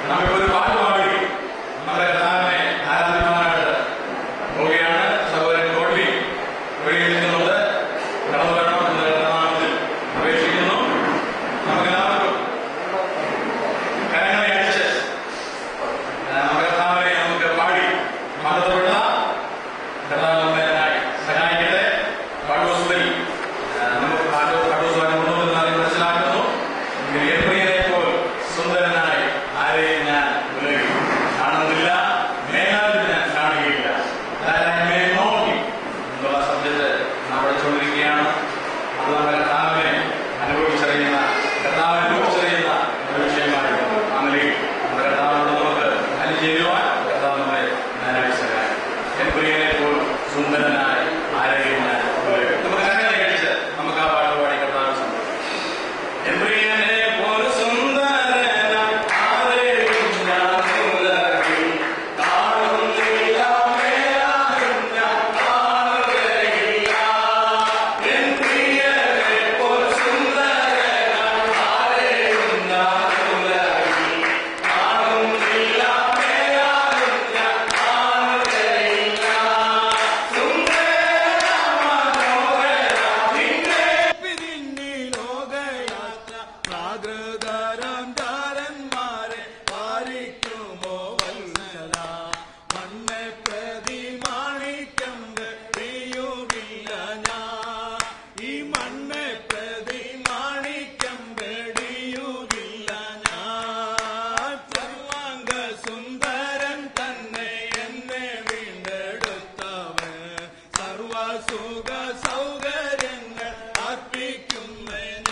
നമുക്കിപ്പോ ഒരു പാട്ട് പാടി നമ്മുടെ കർത്താവിനെ ആരാധിക്കാനായിട്ട് പോവുകയാണ് സഹോദരൻ കോട്ടി വെളിയിൽ നിന്നുകൊണ്ട് കടന്നു വരണം എന്ന് കർത്താവിൽ അപേക്ഷിക്കുന്നു നമുക്കെല്ലാവർക്കും കരങ്ങളെ അടിച്ച് നമ്മുടെ കർത്താവിനെ നമുക്ക് പാടി മഹത്വപ്പെട്ട കർത്താവ് നമ്മളെ സഹായിക്കട്ടെ പാഠപുസ്തകത്തിൽ നമുക്ക് പാഠ പാഠപുസ്തകം കൊണ്ടുവരുന്നത് മനസ്സിലാക്കുന്നു പ്രിയനെ പോൽ സുന്ദരനായി ആരെയും ഞാൻ വിലകി കാണുന്നില്ല മേലാലും ഞാൻ കാണുകയില്ല അതായത് നോക്കി എന്നുള്ള സബ്ജക്ട് നാം പഠിച്ചുകൊണ്ടിരിക്കുകയാണ് അത് നമ്മുടെ കർത്താവിനെ അനുഭവിച്ചറിയുന്ന കർത്താവ് അനുഭവിച്ചറിയുന്ന ഒരു വിഷയമായിരുന്നു ആ നിലയിൽ നമ്മുടെ കർത്താവിനോട് നമുക്ക് അനുചേരുവാൻ കർത്താവ് നമ്മളെ ഞാനായി സഹായിക്കും എൻ പ്രിയനെ പോൽ സുന്ദരനായി ആരെയും ഞാൻ വിലകി നമുക്ക് കരങ്ങളെ കഴിച്ച് നമുക്ക് ആ പാട്ട് പാടി കർത്താവ് സന്തോഷം എബ്രിയനെ പോൽ സുന്ദരനായി ആരെയും ഞാൻ ഉലകിൽ കാണുന്നില്ല മേലാലും ഞാൻ കാണുകയില്ല. എബ്രിയനെ പോൽ സുന്ദരനായി ആരെയും ഞാൻ ഉലകിൽ കാണുന്നില്ല മേലാലും ഞാൻ കാണുകയില്ല. സുന്ദര മനോഹര നിന്നെ പിരിഞ്ഞി ലോകയാത്ര പ്രാകൃതരം ചാരന്മാരെ പാലിക്കുമോ വത്സല മണ്ണെ പ്രതി മാണിക്കം വെടിയുകില്ല ഞാൻ ഈ മണ്ണെ പ്രതി മാണിക്കം വെടിയുകില്ല ഞാൻ സർവാംഗ സുന്ദരൻ തന്നെ എന്നെ വീണ്ടെടുത്തവൻ സർവസുഖ സൗകര്യങ്ങൾ അർപ്പിക്കുന്ന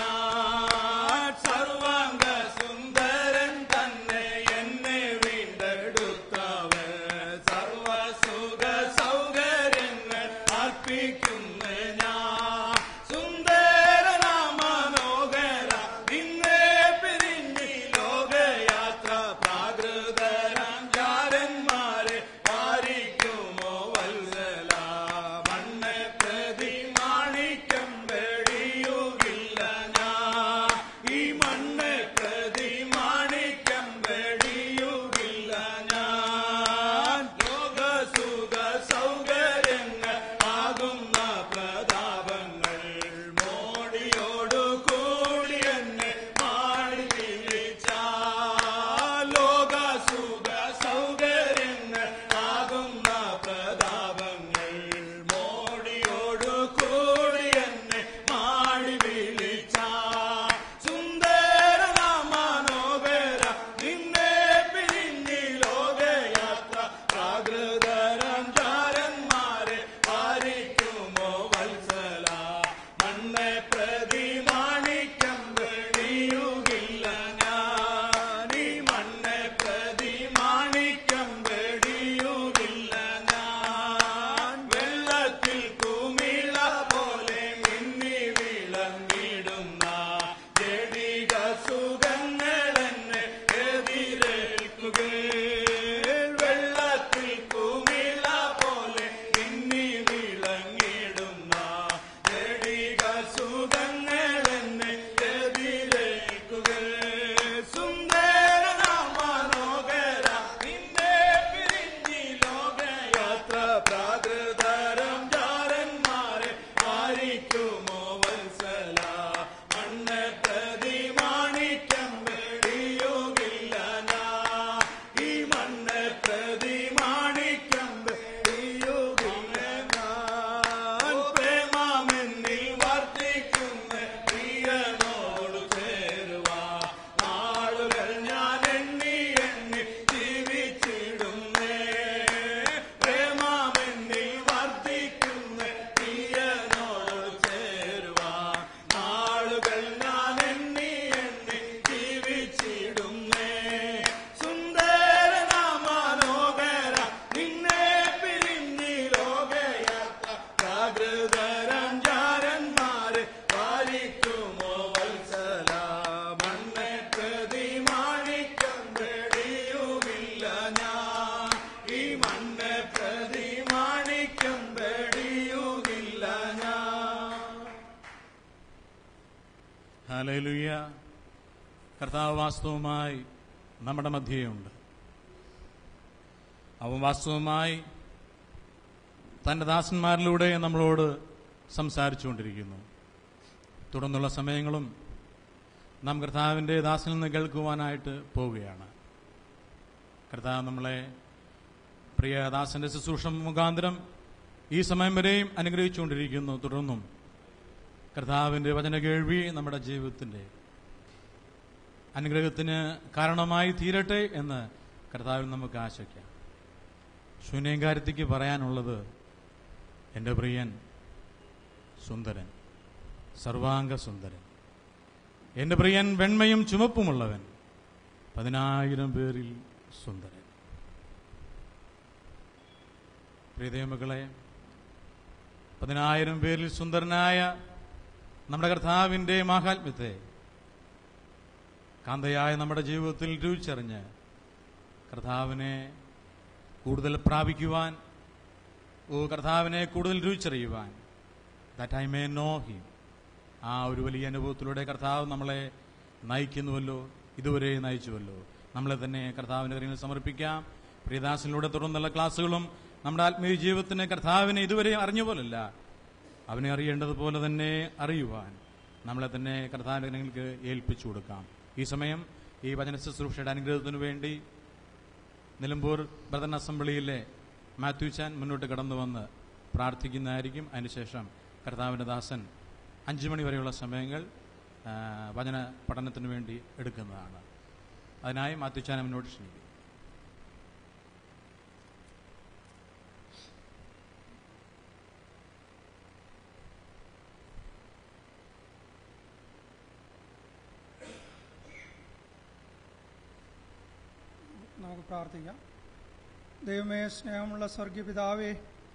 ഞാൻ സർവാംഗ സുന്ദരൻ തന്നെ എന്നെ വീണ്ടെടുത്തവൻ സർവസുഖ സൗകര്യങ്ങൾ അർപ്പിക്കുന്ന ഞാൻ സുന്ദരനാ മനോഹര നിന്നെ പിരിഞ്ഞി ലോകയാത്ര പ്രാകൃതരാം ചാരന്മാരെ പാലിക്കുമോ വത്സല മണ്ണെ പ്രതി മാണിക്കം വെടിയുകില്ല ഞാൻ ഈ മണ്ണെ പ്രതി മാണിക്കം വെടിയുകില്ല ഞാൻ ലോകസുഖ സൗകര്യങ്ങൾ ആകുന്ന പ്രതാപങ്ങൾ മോടിയോടു കൂടി എന്നെ മാടി വിളിച്ച ലോകസുഖ സൗകര്യങ്ങൾ ആകുന്ന പ്രതാപങ്ങൾ മോടിയോടു കൂടി എന്നെ മാടി വിളിച്ച സുന്ദര മനോഹര നിന്നെ പിരിഞ്ഞി ലോകയാത്ര പ്രാകൃതരം ചാരന്മാരെ പാലിക്കുമോ വത്സല മണ്ണെ പ്രതി മാണിക്കം വെടിയുകില്ല ഞാൻ ഈ മണ്ണെ പ്രതി മാണിക്കം വെടിയുകില്ല ഞാൻ വെള്ളത്തിൽ കുമിള പോലെ മിന്നി വിളങ്ങിടുന്ന ജടിക സുഖങ്ങൾ എന്നെ എതിരേൽക്കുകയും വെള്ളത്തിൽ കുമിള പോലെ മിന്നി വിളങ്ങിടുന്ന ജടിക സുഖങ്ങൾ എന്നെ എതിരേൽക്കുകയും സുന്ദര മനോഹര നിന്നെ പിരിഞ്ഞി ലോകയാത്ര പ്രാകൃതരം ചാരന്മാരെ പാലിക്കുമോ വത്സല മണ്ണെ പ്രതി മാണിക്കം വെടിയുകില്ല ഞാൻ ഈ മണ്ണെ പ്രതി മാണിക്കം വെടിയുകില്ല ഞാൻ പ്രേമാമെന്നിൽ വർദ്ധിക്കുന്ന പ്രിയനോട് ചേരുവാ നാളുകൾ ഞാൻ എണ്ണി എണ്ണി ജീവിച്ചിടുന്നേ പ്രേമാമെന്നിൽ വർദ്ധിക്കുന്ന പ്രിയനോട് ചേരുവാ നാളുകൾ ഞാൻ എണ്ണി എണ്ണി ജീവിച്ചിടുന്നേ സുന്ദര മനോഹര നിന്നെ പിരിഞ്ഞി ലോകയാത്ര പ്രാകൃതരം ചാരന്മാരെ പാലിക്കുമോ വത്സല മണ്ണെ പ്രതി മാണിക്കം വെടിയുമില്ല ഞാൻ ഈ മണ്ണെ പ്രതി മാണിക്കം വെടിയുകില്ല ഞാൻ ഹല്ലേലൂയ കർത്താവ് വാസ്തവമായി നമ്മുടെ മധ്യയുണ്ട് അവൻ വാസ്തവമായി തന്റെ ദാസന്മാരിലൂടെ നമ്മളോട് സംസാരിച്ചുകൊണ്ടിരിക്കുന്നു തുടർന്നുള്ള സമയങ്ങളും നാം കർത്താവിന്റെ ദാസനിൽ നിന്ന് കേൾക്കുവാനായിട്ട് പോവുകയാണ് കർത്താവ് നമ്മളെ പ്രിയ ദാസന്റെ ശുശ്രൂഷ മുഖാന്തരം ഈ സമയം വരെയും അനുഗ്രഹിച്ചുകൊണ്ടിരിക്കുന്നു തുടർന്നും കർത്താവിന്റെ വചന കേൾവി നമ്മുടെ ജീവിതത്തിന്റെ അനുഗ്രഹത്തിന് കാരണമായി തീരട്ടെ എന്ന് കർത്താവിൽ നമുക്ക് ആശയ്ക്കാം ശൂന്യങ്കാരത്തിക്ക് പറയാനുള്ളത് എൻ്റെ പ്രിയൻ സുന്ദരൻ സർവാംഗ സുന്ദരൻ എൻ്റെ പ്രിയൻ വെണ്മയും ചുമപ്പുമുള്ളവൻ പതിനായിരം പേരിൽ സുന്ദരൻ പ്രിയദേവമക്കളെ പതിനായിരം പേരിൽ സുന്ദരനായ നമ്മുടെ കർത്താവിൻ്റെ മാഹാത്മ്യത്തെ കാന്തയായ നമ്മുടെ ജീവിതത്തിൽ രുചിച്ചറിഞ്ഞ് കർത്താവിനെ കൂടുതൽ പ്രാപിക്കുവാൻ ഓ കർത്താവിനെ കൂടുതൽ രുചിച്ചറിയുവാൻ that I may know him ആ ഒരു വലിയ അനുഭവത്തിലൂടെ കർത്താവ് നമ്മളെ നയിക്കുന്നുവല്ലോ ഇതുവരെ നയിച്ചുവല്ലോ നമ്മളെ തന്നെ കർത്താവിന്റെ കാര്യങ്ങൾ സമർപ്പിക്കാം പ്രിയദാസനിലൂടെ തുടർന്നുള്ള ക്ലാസ്സുകളും നമ്മുടെ ആത്മീയ ജീവിതത്തിന് കർത്താവിനെ ഇതുവരെ അറിഞ്ഞ പോലല്ല അവനെ അറിയേണ്ടതുപോലെ തന്നെ അറിയുവാൻ നമ്മളെ തന്നെ കർത്താവിന്റെ കാര്യങ്ങൾക്ക് ഏൽപ്പിച്ചു കൊടുക്കാം ഈ സമയം ഈ വചന ശുശ്രൂഷയുടെ അനുഗ്രഹത്തിനു വേണ്ടി നിലമ്പൂർ ബ്രദൻ അസംബ്ലിയിലെ മാത്യു ചാൻ മുന്നോട്ട് കടന്നു വന്ന് പ്രാർത്ഥിക്കുന്നതായിരിക്കും അതിനുശേഷം കർത്താവിൻ്റെ ദാസൻ അഞ്ചു മണി വരെയുള്ള സമയങ്ങൾ ആ, വചന പഠനത്തിന് വേണ്ടി എടുക്കുന്നതാണ് അതിനായി മാത്യു ചാനെ മുന്നോട്ട് ക്ഷണിക്കും നമുക്ക് പ്രാർത്ഥിക്കാം ദൈവമേ സ്നേഹമുള്ള സ്വർഗീയ പിതാവേ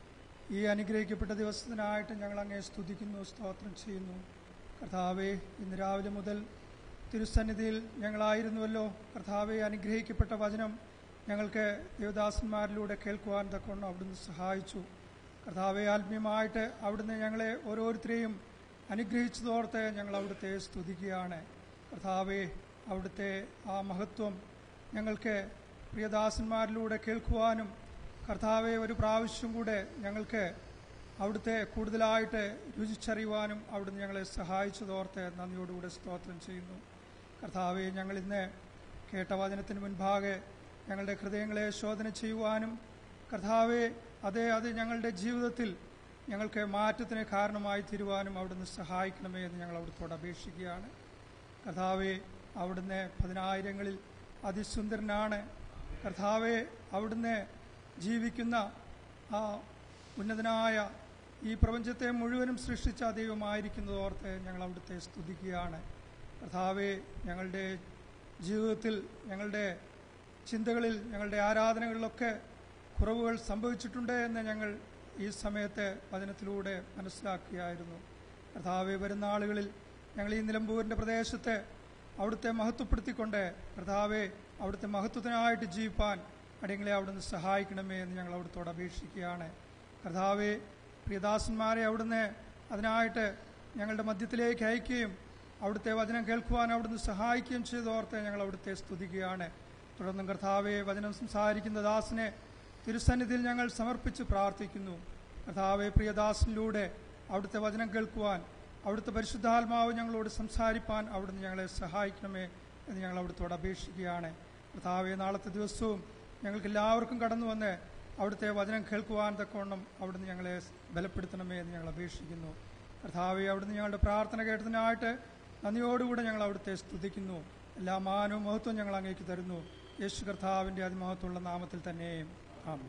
ഈ അനുഗ്രഹിക്കപ്പെട്ട ദിവസത്തിനായിട്ട് ഞങ്ങൾ അങ്ങേ സ്തുതിക്കുന്നു സ്തോത്രം ചെയ്യുന്നു കർത്താവെ ഇന്ന് രാവിലെ മുതൽ തിരുസന്നിധിയിൽ ഞങ്ങളായിരുന്നുവല്ലോ കർത്താവെ അനുഗ്രഹിക്കപ്പെട്ട വചനം ഞങ്ങൾക്ക് ദേവദാസന്മാരിലൂടെ കേൾക്കുവാൻ തക്കൊണ്ട് അവിടുന്ന് സഹായിച്ചു കർത്താവെ ആത്മീയമായിട്ട് അവിടുന്ന് ഞങ്ങളെ ഓരോരുത്തരെയും അനുഗ്രഹിച്ചതോർത്ത് ഞങ്ങൾ അവിടുത്തെ സ്തുതിക്കുകയാണ് കർത്താവെ അവിടുത്തെ ആ മഹത്വം ഞങ്ങൾക്ക് പ്രിയദാസന്മാരിലൂടെ കേൾക്കുവാനും കർത്താവെ ഒരു പ്രാവശ്യം കൂടെ ഞങ്ങൾക്ക് അവിടുത്തെ കൂടുതലായിട്ട് രുചിച്ചറിയുവാനും അവിടുന്ന് ഞങ്ങളെ സഹായിച്ചതോർത്ത് നന്ദിയോടുകൂടെ സ്തോത്രം ചെയ്യുന്നു കർത്താവെ ഞങ്ങൾ ഇന്ന് കേട്ട വചനത്തിന് മുൻപാകെ ഞങ്ങളുടെ ഹൃദയങ്ങളെ ശോധന ചെയ്യുവാനും കർത്താവെ അതേ അത് ഞങ്ങളുടെ ജീവിതത്തിൽ ഞങ്ങൾക്ക് മാറ്റത്തിന് കാരണമായി തീരുവാനും അവിടുന്ന് സഹായിക്കണമേ എന്ന് ഞങ്ങൾ അവിടുത്തോട് അപേക്ഷിക്കുകയാണ് കർത്താവെ അവിടുന്ന് പതിനായിരങ്ങളിൽ അതിസുന്ദരനാണ് കർത്താവെ അവിടുന്ന് ജീവിക്കുന്ന ആ ഉന്നതനായ ഈ പ്രപഞ്ചത്തെ മുഴുവനും സൃഷ്ടിച്ച ദൈവമായിരിക്കുന്നത് ഓർത്ത് ഞങ്ങൾ അവിടുത്തെ സ്തുതിക്കുകയാണ് കർത്താവെ ഞങ്ങളുടെ ജീവിതത്തിൽ ഞങ്ങളുടെ ചിന്തകളിൽ ഞങ്ങളുടെ ആരാധനകളിലൊക്കെ കുറവുകൾ സംഭവിച്ചിട്ടുണ്ട് എന്ന് ഞങ്ങൾ ഈ സമയത്ത് വചനത്തിലൂടെ മനസ്സിലാക്കുകയായിരുന്നു കർത്താവെ വരുന്ന ആളുകളിൽ ഞങ്ങൾ ഈ നിലമ്പൂരിൻ്റെ പ്രദേശത്ത് അവിടുത്തെ മഹത്വപ്പെടുത്തിക്കൊണ്ട് കർത്താവെ അവിടുത്തെ മഹത്വത്തിനായിട്ട് ജീവിപ്പാൻ അടിയങ്ങളെ അവിടുന്ന് സഹായിക്കണമേ എന്ന് ഞങ്ങൾ അവിടുത്തോട് അപേക്ഷിക്കുകയാണ് കർത്താവെ പ്രിയദാസന്മാരെ അവിടുന്ന് അതിനായിട്ട് ഞങ്ങളുടെ മധ്യത്തിലേക്ക് അയക്കുകയും അവിടുത്തെ വചനം കേൾക്കുവാൻ അവിടുന്ന് സഹായിക്കുകയും ചെയ്തോർത്ത് ഞങ്ങൾ അവിടുത്തെ സ്തുതിക്കുകയാണ് തുടർന്നും കർത്താവെ വചനം സംസാരിക്കുന്ന ദാസനെ തിരുസന്നിധിയിൽ ഞങ്ങൾ സമർപ്പിച്ച് പ്രാർത്ഥിക്കുന്നു കർത്താവെ പ്രിയദാസനിലൂടെ അവിടുത്തെ വചനം കേൾക്കുവാൻ അവിടുത്തെ പരിശുദ്ധാത്മാവ് ഞങ്ങളോട് സംസാരിപ്പാൻ അവിടുന്ന് ഞങ്ങളെ സഹായിക്കണമേ എന്ന് ഞങ്ങൾ അവിടുത്തോട് അപേക്ഷിക്കുകയാണ് കർത്താവെ നാളത്തെ ദിവസവും ഞങ്ങൾക്ക് എല്ലാവർക്കും കടന്നു വന്ന് അവിടുത്തെ വചനം കേൾക്കുവാൻ തക്കവണ്ണം അവിടുന്ന് ഞങ്ങളെ ബലപ്പെടുത്തണമേ എന്ന് ഞങ്ങൾ അപേക്ഷിക്കുന്നു കർത്താവെ അവിടുന്ന് ഞങ്ങളുടെ പ്രാർത്ഥന കേട്ടതിനായിട്ട് നന്ദിയോടുകൂടെ ഞങ്ങൾ അവിടുത്തെ സ്തുതിക്കുന്നു എല്ലാ മാനവും മഹത്വവും ഞങ്ങൾ അങ്ങേക്ക് തരുന്നു യേശു കർത്താവിൻ്റെ അതിമഹത്വമുള്ള നാമത്തിൽ തന്നെ ആമേൻ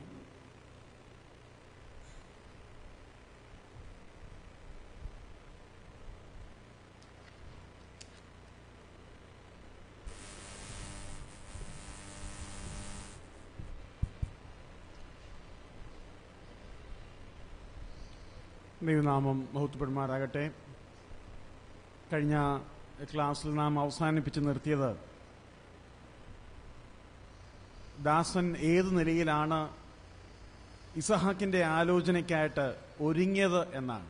ദൈവനാമം ബഹുത്തപ്പെടുമാറാകട്ടെ കഴിഞ്ഞ ക്ലാസ്സിൽ നാം അവസാനിപ്പിച്ച് നിർത്തിയത് ദാസൻ ഏത് നിലയിലാണ് ഇസഹാക്കിന്റെ ആലോചനയ്ക്കായിട്ട് ഒരുങ്ങിയത് എന്നാണ്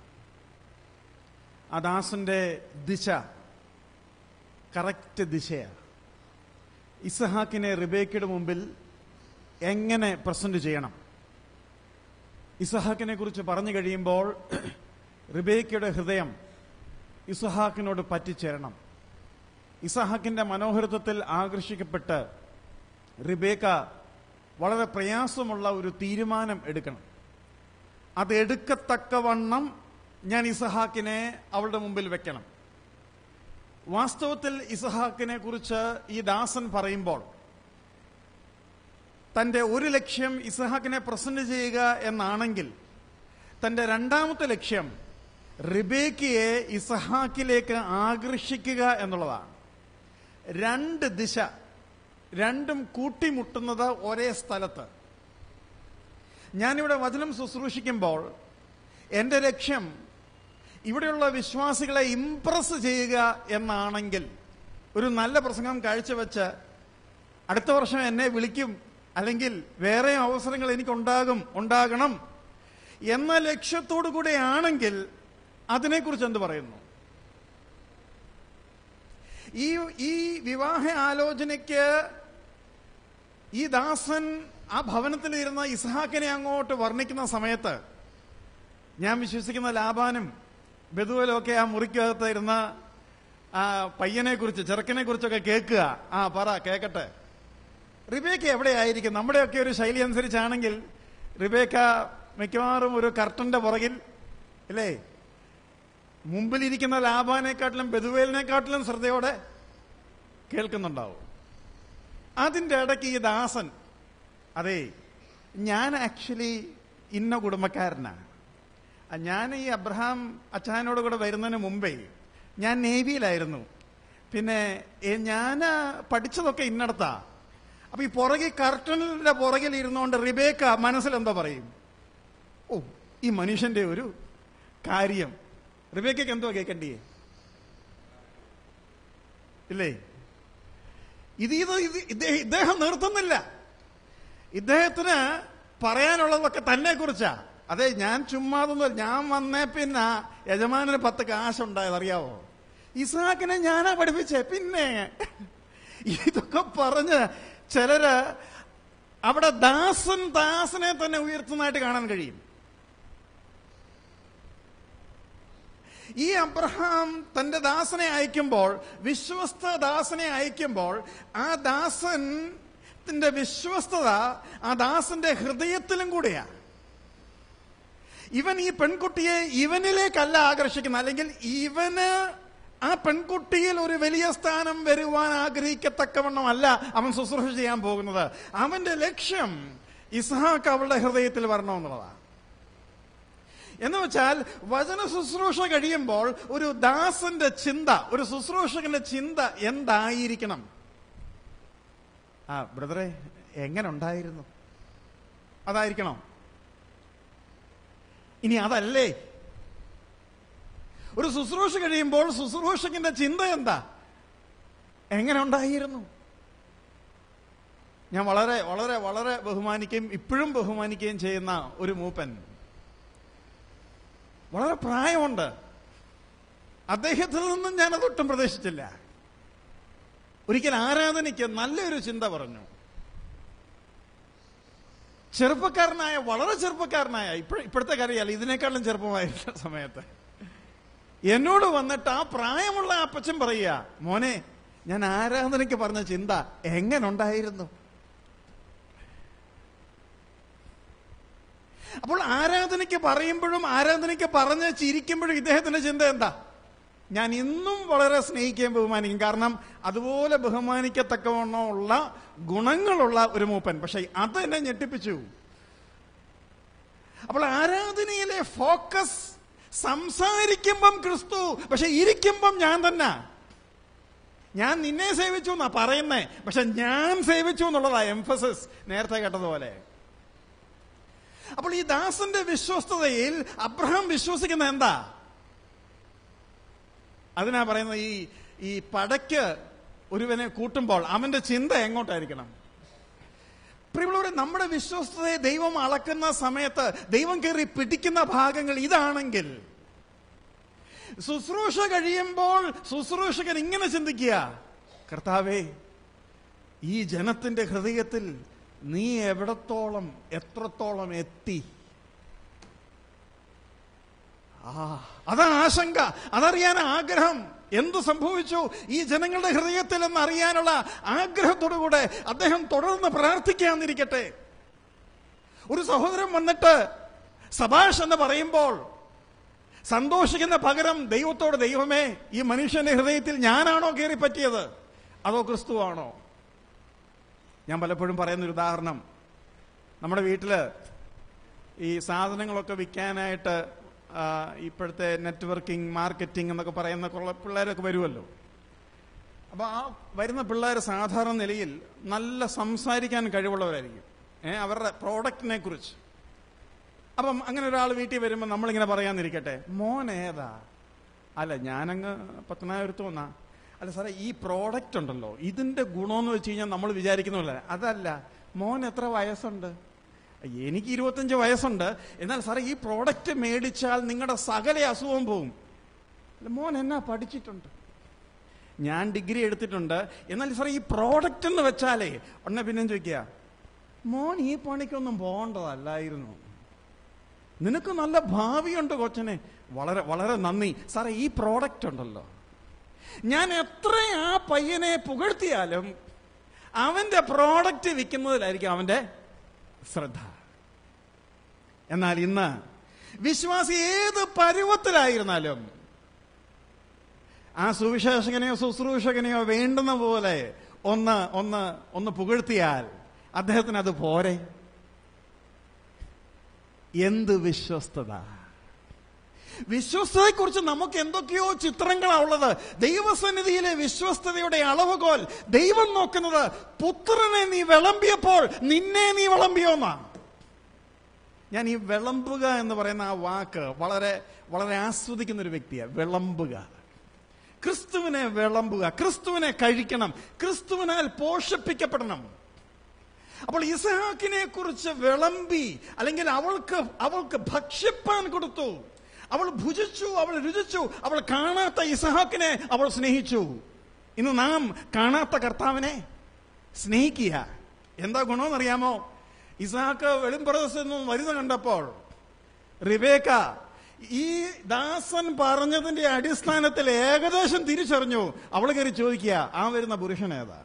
ആ ദാസന്റെ ദിശ കറക്റ്റ് ദിശയാണ് ഇസഹാക്കിനെ റിബേക്കയുടെ മുമ്പിൽ എങ്ങനെ പ്രസന്റ് ചെയ്യണം ഇസഹാക്കിനെ കുറിച്ച് പറഞ്ഞു കഴിയുമ്പോൾ റിബേക്കയുടെ ഹൃദയം ഇസഹാക്കിനോട് പറ്റിച്ചേരണം ഇസഹാക്കിന്റെ മനോഹരത്വത്തിൽ ആകർഷിക്കപ്പെട്ട് റിബേക്ക വളരെ പ്രയാസമുള്ള ഒരു തീരുമാനം എടുക്കണം അത് എടുക്കത്തക്കവണ്ണം ഞാൻ ഇസഹാക്കിനെ അവളുടെ മുമ്പിൽ വെക്കണം വാസ്തവത്തിൽ ഇസഹാക്കിനെ കുറിച്ച് ഈ ദാസൻ പറയുമ്പോൾ തന്റെ ഒരു ലക്ഷ്യം ഇസഹാക്കിനെ പ്രസന്റ് ചെയ്യുക എന്നാണെങ്കിൽ തന്റെ രണ്ടാമത്തെ ലക്ഷ്യം റിബേക്കയെ ഇസഹാക്കിലേക്ക് ആകർഷിക്കുക എന്നുള്ളതാണ് രണ്ട് ദിശ രണ്ടും കൂട്ടിമുട്ടുന്നത് ഒരേ സ്ഥലത്ത് ഞാനിവിടെ വചനം ശുശ്രൂഷിക്കുമ്പോൾ എന്റെ ലക്ഷ്യം ഇവിടെയുള്ള വിശ്വാസികളെ ഇംപ്രസ് ചെയ്യുക എന്നാണെങ്കിൽ ഒരു നല്ല പ്രസംഗം കാഴ്ചവെച്ച് അടുത്ത വർഷം എന്നെ വിളിക്കും അല്ലെങ്കിൽ വേറെ അവസരങ്ങൾ എനിക്കുണ്ടാകും ഉണ്ടാകണം എന്ന ലക്ഷ്യത്തോടു കൂടെ ആണെങ്കിൽ അതിനെക്കുറിച്ച് എന്ത് പറയുന്നു ഈ ഈ വിവാഹ ആലോചനയ്ക്ക് ഈ ദാസൻ ആ ഭവനത്തിലിരുന്ന ഇസ്ഹാക്കിനെ അങ്ങോട്ട് വർണ്ണിക്കുന്ന സമയത്ത് ഞാൻ വിശ്വസിക്കുന്ന ലാബാനും ബന്ധുവലും ഒക്കെ ആ മുറിക്കകത്ത് ഇരുന്ന ആ പയ്യനെ കുറിച്ച് ചെറുക്കനെ കുറിച്ചൊക്കെ കേൾക്കുക ആ പറ കേക്കട്ടെ റിബേക്ക എവിടെയായിരിക്കും നമ്മുടെയൊക്കെ ഒരു ശൈലി അനുസരിച്ചാണെങ്കിൽ റിബേക്ക മിക്കവാറും ഒരു കർട്ടന്റെ പുറകിൽ അല്ലേ മുമ്പിലിരിക്കുന്ന ലാബാനെക്കാട്ടിലും ബെതുവേലിനെക്കാട്ടിലും ശ്രദ്ധയോടെ കേൾക്കുന്നുണ്ടാവും അതിന്റെ ഇടയ്ക്ക് ഈ ദാസൻ അതെ ഞാൻ ആക്ച്വലി ഇന്ന കുടുംബക്കാരനാണ് ആ, ഞാൻ ഈ അബ്രഹാം അച്ഛനോട് കൂടെ വരുന്നതിന് മുമ്പേ ഞാൻ നേവിയിലായിരുന്നു പിന്നെ ഏ, ഞാൻ ആ, പഠിച്ചതൊക്കെ ഇന്നടത്താ അപ്പൊ ഈ പുറകിൽ കർട്ടനിന്റെ പുറകിൽ ഇരുന്നുകൊണ്ട് റിബേക്ക മനസ്സിൽ എന്താ പറയും ഓ ഈ മനുഷ്യന്റെ ഒരു കാര്യം റിബേക്കയ്ക്ക് എന്തോ കേൾക്കണ്ടേ ഇല്ലേ ഇത് ഇത് ഇത് ഇദ്ദേഹം ഇദ്ദേഹം നിർത്തുന്നില്ല ഇദ്ദേഹത്തിന് പറയാനുള്ളതൊക്കെ തന്നെ കുറിച്ചാ അതെ ഞാൻ ചുമ്മാതൊന്നും ഞാൻ വന്നേ പിന്നെ യജമാനന് പത്ത് കാശുണ്ടായത് അറിയാവോ ഇസാക്കിനെ ഞാനാ പഠിപ്പിച്ചേ പിന്നെ ഇതൊക്കെ പറഞ്ഞ് ചിലര് അവിടെ ദാസൻ ദാസനെ തന്നെ ഉയർത്തുന്നതായിട്ട് കാണാൻ കഴിയും ഈ അബ്രഹാം തന്റെ ദാസനെ അയക്കുമ്പോൾ വിശ്വസ്ത ദാസനെ അയക്കുമ്പോൾ ആ ദാസന്റെ വിശ്വസ്തത ആ ദാസന്റെ ഹൃദയത്തിലും കൂടെയാ ഇവൻ ഈ പെൺകുട്ടിയെ ഇവനിലേക്കല്ല ആകർഷിക്കുന്നത് അല്ലെങ്കിൽ ഇവന് ആ പെൺകുട്ടിയിൽ ഒരു വലിയ സ്ഥാനം വരുവാൻ ആഗ്രഹിക്കത്തക്കവണ്ണമല്ല അവൻ ശുശ്രൂഷ ചെയ്യാൻ പോകുന്നത് അവന്റെ ലക്ഷ്യം ഇസ്ഹാക്ക് അവളുടെ ഹൃദയത്തിൽ വരണമെന്നുള്ളതാണ് എന്ന് വെച്ചാൽ വചന ശുശ്രൂഷ കഴിയുമ്പോൾ ഒരു ദാസന്റെ ചിന്ത ഒരു ശുശ്രൂഷകന്റെ ചിന്ത എന്തായിരിക്കണം ആ ബ്രദറെ എങ്ങനെ ഉണ്ടായിരുന്നു അതായിരിക്കണോ ഇനി അതല്ലേ ഒരു ശുശ്രൂഷ കഴിയുമ്പോൾ ശുശ്രൂഷകന്റെ ചിന്ത എന്താ എങ്ങനെ ഉണ്ടായിരുന്നു ഞാൻ വളരെ വളരെ വളരെ ബഹുമാനിക്കുകയും ഇപ്പോഴും ബഹുമാനിക്കുകയും ചെയ്യുന്ന ഒരു മൂപ്പൻ വളരെ പ്രായമുണ്ട് അദ്ദേഹത്തിൽ നിന്നും ഞാനത് ഒട്ടും പ്രതീക്ഷിച്ചില്ല ഒരിക്കൽ ആരാധനയ്ക്ക് നല്ലൊരു ചിന്ത പറഞ്ഞു ചെറുപ്പക്കാരനായ വളരെ ചെറുപ്പക്കാരനായ ഇപ്പഴ ഇപ്പോഴത്തെ കാര്യമല്ല ഇതിനേക്കാളും ചെറുപ്പമായിരുന്ന സമയത്ത് എന്നോട് വന്നിട്ട് ആ പ്രായമുള്ള അപ്പച്ചൻ പറയുക മോനെ ഞാൻ ആരാധനയ്ക്ക് പറഞ്ഞ ചിന്ത എങ്ങനുണ്ടായിരുന്നു അപ്പോൾ ആരാധനയ്ക്ക് പറയുമ്പോഴും ആരാധനയ്ക്ക് പറഞ്ഞ് ചിരിക്കുമ്പോഴും ഇദ്ദേഹത്തിന്റെ ചിന്ത എന്താ ഞാൻ ഇന്നും വളരെ സ്നേഹിക്കുകയും ബഹുമാനിക്കും കാരണം അതുപോലെ ബഹുമാനിക്കത്തക്കവണ്ണമുള്ള ഗുണങ്ങളുള്ള ഒരു മൂപ്പൻ പക്ഷെ അത് എന്നെ ഞെട്ടിപ്പിച്ചു അപ്പോൾ ആരാധനയിലെ ഫോക്കസ് സംസാരിക്കുമ്പം ക്രിസ്തു പക്ഷെ ഇരിക്കുമ്പം ഞാൻ തന്നെ ഞാൻ നിന്നെ സേവിച്ചു എന്നാ പറയുന്നേ പക്ഷെ ഞാൻ സേവിച്ചു എന്നുള്ളതാ എംഫസിസ് നേരത്തെ കേട്ടതുപോലെ അപ്പോൾ ഈ ദാസന്റെ വിശ്വസ്തതയിൽ അബ്രഹാം വിശ്വസിക്കുന്ന എന്താ അതിനാ പറയുന്നത് ഈ ഈ പടയ്ക്ക് ഒരുവനെ കൂട്ടുമ്പോൾ അവന്റെ ചിന്ത എങ്ങോട്ടായിരിക്കണം പ്രിയമുള്ളവരെ നമ്മുടെ വിശ്വസ്തതയെ ദൈവം അളക്കുന്ന സമയത്ത് ദൈവം കയറി പിടിക്കുന്ന ഭാഗങ്ങൾ ഇതാണെങ്കിൽ ശുശ്രൂഷ കഴിയുമ്പോൾ ശുശ്രൂഷകൻ ഇങ്ങനെ ചിന്തിക്കുക കർത്താവേ ഈ ജനത്തിന്റെ ഹൃദയത്തിൽ നീ എവിടത്തോളം എത്രത്തോളം എത്തി ആ അതാ ആശങ്ക അതറിയാൻ ആഗ്രഹം എന്തു സംഭവിച്ചു ഈ ജനങ്ങളുടെ ഹൃദയത്തിൽ എന്ന് അറിയാനുള്ള ആഗ്രഹത്തോടുകൂടെ അദ്ദേഹം തുടർന്ന് പ്രാർത്ഥിക്കാന്നിരിക്കട്ടെ ഒരു സഹോദരൻ വന്നിട്ട് സഭാഷ് എന്ന് പറയുമ്പോൾ സന്തോഷിക്കുന്ന പകരം ദൈവത്തോട് ദൈവമേ ഈ മനുഷ്യന്റെ ഹൃദയത്തിൽ ഞാനാണോ കയറി പറ്റിയത് അതോ ക്രിസ്തുവാണോ ഞാൻ പലപ്പോഴും പറയുന്നൊരു ഉദാഹരണം നമ്മുടെ വീട്ടില് ഈ സാധനങ്ങളൊക്കെ വിൽക്കാനായിട്ട് ആ, ഇപ്പോഴത്തെ നെറ്റ്വർക്കിംഗ് മാർക്കറ്റിംഗ് എന്നൊക്കെ പറയുന്ന കുറെ പിള്ളേരൊക്കെ വരുമല്ലോ അപ്പൊ ആ വരുന്ന പിള്ളേർ സാധാരണ നിലയിൽ നല്ല സംസാരിക്കാൻ കഴിവുള്ളവരായിരിക്കും ഏ അവരുടെ പ്രോഡക്റ്റിനെ കുറിച്ച് അപ്പം അങ്ങനെ ഒരാൾ വീട്ടിൽ വരുമ്പോൾ നമ്മളിങ്ങനെ പറയാന്നിരിക്കട്ടെ മോൻ ഏതാ അല്ല ഞാനങ്ങ് പത്തനായിരത്ത് വന്നാ അല്ല സാറേ ഈ പ്രോഡക്റ്റ് ഉണ്ടല്ലോ ഇതിന്റെ ഗുണമെന്ന് വെച്ച് കഴിഞ്ഞാൽ നമ്മൾ വിചാരിക്കുന്നില്ല അതല്ല മോൻ എത്ര വയസ്സുണ്ട് എനിക്ക് ഇരുപത്തഞ്ച് വയസ്സുണ്ട് എന്നാൽ സാറേ ഈ പ്രോഡക്റ്റ് മേടിച്ചാൽ നിങ്ങളുടെ സകല അസുഖം പോവും അല്ല മോൻ എന്നാ പഠിച്ചിട്ടുണ്ട് ഞാൻ ഡിഗ്രി എടുത്തിട്ടുണ്ട് എന്നാൽ സാറേ ഈ പ്രോഡക്റ്റ് എന്ന് വെച്ചാലേ ഉടനെ പിന്നെ ചോദിക്കുക മോൻ ഈ പണിക്കൊന്നും പോകേണ്ടതല്ലായിരുന്നു നിനക്ക് നല്ല ഭാവിയുണ്ട് കൊച്ചനെ വളരെ വളരെ നന്ദി സാറേ ഈ പ്രോഡക്റ്റ് ഉണ്ടല്ലോ ഞാൻ എത്ര ആ പയ്യനെ പുകഴ്ത്തിയാലും അവന്റെ പ്രോഡക്റ്റ് വിൽക്കുന്നതിലായിരിക്കും അവന്റെ ശ്രദ്ധ എന്നാൽ ഇന്ന് വിശ്വാസി ഏത് പരുവത്തിലായിരുന്നാലും ആ സുവിശേഷകനെയോ ശുശ്രൂഷകനെയോ വേണ്ടുന്ന പോലെ ഒന്ന് ഒന്ന് ഒന്ന് പുകഴ്ത്തിയാൽ അദ്ദേഹത്തിന് അത് പോരെ എന്ത് വിശ്വസ്തത വിശ്വസ്തതയെക്കുറിച്ച് നമുക്ക് എന്തൊക്കെയോ ചിത്രങ്ങളാ ഉള്ളത് ദൈവസന്നിധിയിലെ വിശ്വസ്തതയുടെ അളവുകോൽ ദൈവം നോക്കുന്നത് പുത്രനെ നീ വിളമ്പിയപ്പോൾ നിന്നെ നീ വിളമ്പിയോന്നാ ഞാൻ ഈ വിളമ്പുക എന്ന് പറയുന്ന ആ വാക്ക് വളരെ വളരെ ആസ്വദിക്കുന്ന ഒരു വ്യക്തിയാണ് വിളമ്പുക ക്രിസ്തുവിനെ വിളമ്പുക ക്രിസ്തുവിനെ കഴിക്കണം ക്രിസ്തുവിനാൽ പോഷിപ്പിക്കപ്പെടണം അപ്പോൾ ഇസഹാക്കിനെ കുറിച്ച് വിളമ്പി അല്ലെങ്കിൽ അവൾക്ക് അവൾക്ക് ഭക്ഷിപ്പാൻ കൊടുത്തു അവൾ ഭുജിച്ചു അവൾ രുചിച്ചു അവൾ കാണാത്ത ഇസഹാക്കിനെ അവൾ സ്നേഹിച്ചു ഇന്ന് നാം കാണാത്ത കർത്താവിനെ സ്നേഹിക്കുക എന്താ ഗുണമെന്നറിയാമോ ഇസഹാക്ക് വെളിമ്പ്രദേശത്ത് നിന്നും വരുന്ന കണ്ടപ്പോൾ റിബേക്ക ഈ ദാസൻ പറഞ്ഞതിന്റെ അടിസ്ഥാനത്തിൽ ഏകദേശം തിരിച്ചറിഞ്ഞു അവൾ കയറി ചോദിക്കുക ആ വരുന്ന പുരുഷൻ ഏതാ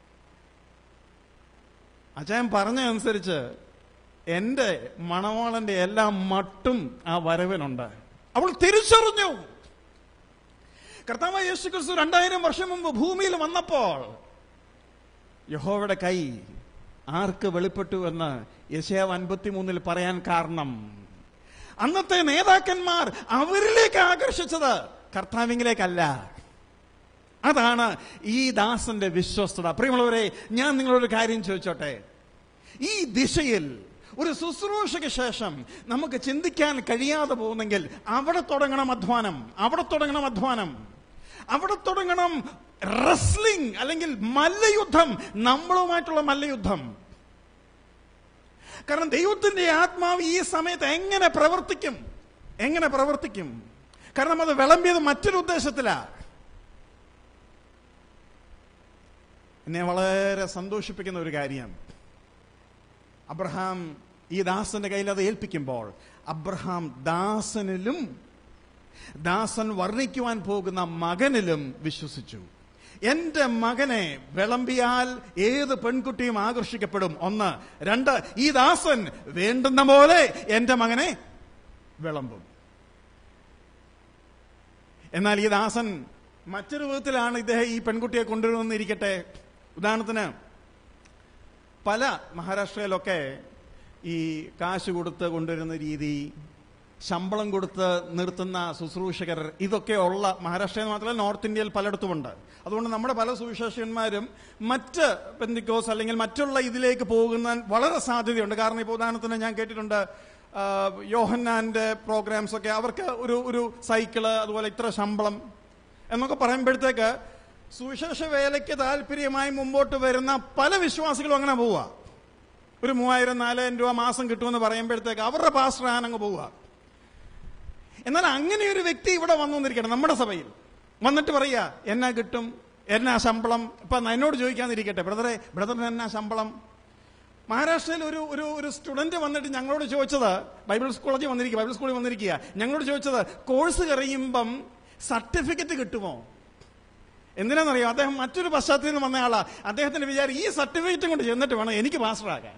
അച്ചായൻ പറഞ്ഞതനുസരിച്ച് എന്റെ മണവാളന്റെ എല്ലാ മട്ടും ആ വരവിനുണ്ട് അവൾ തിരിച്ചറിഞ്ഞു കർത്താവ് യേശു ക്രിസ്തു രണ്ടായിരം വർഷം മുമ്പ് ഭൂമിയിൽ വന്നപ്പോൾ യഹോവയുടെ കൈ ആർക്ക് വെളിപ്പെട്ടു എന്ന് യശയാവ് അൻപത്തിമൂന്നിൽ പറയാൻ കാരണം അന്നത്തെ നേതാക്കന്മാർ അവരിലേക്ക് ആകർഷിച്ചത് കർത്താവിങ്കിലേക്കല്ല അതാണ് ഈ ദാസന്റെ വിശ്വസ്തത പ്രിയമുള്ളവരെ ഞാൻ നിങ്ങളൊരു കാര്യം ചോദിച്ചോട്ടെ ഈ ദിശയിൽ ഒരു ശുശ്രൂഷയ്ക്ക് ശേഷം നമുക്ക് ചിന്തിക്കാൻ കഴിയാതെ പോകുന്നെങ്കിൽ അവിടെ തുടങ്ങണം അധ്വാനം അവിടെ തുടങ്ങണം അധ്വാനം അവിടെ തുടങ്ങണം റെസ്ലിംഗ് അല്ലെങ്കിൽ മല്ലയുദ്ധം നമ്മളുമായിട്ടുള്ള മല്ലയുദ്ധം കാരണം ദൈവത്തിന്റെ ആത്മാവ് ഈ സമയത്ത് എങ്ങനെ പ്രവർത്തിക്കും എങ്ങനെ പ്രവർത്തിക്കും കാരണം അത് വിളമ്പിയത് മറ്റൊരു ഉദ്ദേശത്തിലാ എന്നെ വളരെ സന്തോഷിപ്പിക്കുന്ന ഒരു കാര്യം അബ്രഹാം ഈ ദാസന്റെ കയ്യിൽ അത് ഏൽപ്പിക്കുമ്പോൾ അബ്രഹാം ദാസനിലും ദാസൻ വർണ്ണിക്കുവാൻ പോകുന്ന മകനിലും വിശ്വസിച്ചു എന്റെ മകനെ വിളമ്പിയാൽ ഏത് പെൺകുട്ടിയും ആകർഷിക്കപ്പെടും ഒന്ന് രണ്ട് ഈ ദാസൻ വേണ്ടുന്ന പോലെ എന്റെ മകനെ വിളമ്പും എന്നാൽ ഈ ദാസൻ മറ്റൊരു വിധത്തിലാണ് ഇദ്ദേഹം ഈ പെൺകുട്ടിയെ കൊണ്ടുവരുന്നിരിക്കട്ടെ ഉദാഹരണത്തിന് പല മഹാരാഷ്ട്രയിലൊക്കെ ഈ കാശ് കൊടുത്ത് കൊണ്ടുവരുന്ന രീതി ശമ്പളം കൊടുത്ത് നിർത്തുന്ന ശുശ്രൂഷകർ ഇതൊക്കെ ഉള്ള മഹാരാഷ്ട്രയിൽ മാത്രമല്ല നോർത്ത് ഇന്ത്യയിൽ പലയിടത്തുമുണ്ട് അതുകൊണ്ട് നമ്മുടെ പല സുവിശേഷന്മാരും മറ്റ് പെന്തിക്കോസ് അല്ലെങ്കിൽ മറ്റുള്ള ഇതിലേക്ക് പോകുന്ന വളരെ സാധ്യതയുണ്ട് കാരണം ഇപ്പോൾ ഉദാഹരണത്തിന് ഞാൻ കേട്ടിട്ടുണ്ട് ആ, യോഹന്നാന്റെ പ്രോഗ്രാംസ് ഒക്കെ അവർക്ക് ഒരു ഒരു സൈക്കിള് അതുപോലെ ഇത്ര ശമ്പളം എന്നൊക്കെ പറയുമ്പോഴത്തേക്ക് സുവിശേഷ വേലയ്ക്ക് താല്പര്യമായി മുമ്പോട്ട് വരുന്ന പല വിശ്വാസികളും അങ്ങനെ പോവുക ഒരു മൂവായിരം നാലായിരം രൂപ മാസം കിട്ടുമെന്ന് പറയുമ്പോഴത്തേക്ക് അവരുടെ പാസ്റ്റർ അങ്ങ് പോവുക എന്നാൽ അങ്ങനെ ഒരു വ്യക്തി ഇവിടെ വന്നു വന്നിരിക്കണം നമ്മുടെ സഭയിൽ വന്നിട്ട് പറയുക എന്നാ കിട്ടും എന്നാ ശമ്പളം ഇപ്പൊ എന്നോട് ചോദിക്കാതിരിക്കട്ടെ ബ്രദറെ ബ്രദറിന് എന്നാ ശമ്പളം മഹാരാഷ്ട്രയിൽ ഒരു ഒരു ഒരു സ്റ്റുഡന്റ് വന്നിട്ട് ഞങ്ങളോട് ചോദിച്ചത് ബൈബിൾ കോളേജിൽ വന്നിരിക്കുക ബൈബിൾ സ്കൂളിൽ വന്നിരിക്കുക ഞങ്ങളോട് ചോദിച്ചത് കോഴ്സ് കഴിയുമ്പം സർട്ടിഫിക്കറ്റ് കിട്ടുമോ എന്തിനാണെന്നറിയോ അദ്ദേഹം മറ്റൊരു പശ്ചാത്തലത്തിൽ നിന്ന് വന്ന ആളാ അദ്ദേഹത്തിന്റെ വിചാരം ഈ സർട്ടിഫിക്കറ്റും കൊണ്ട് ചെന്നിട്ട് വേണം എനിക്ക് മാസ്റ്ററാകാൻ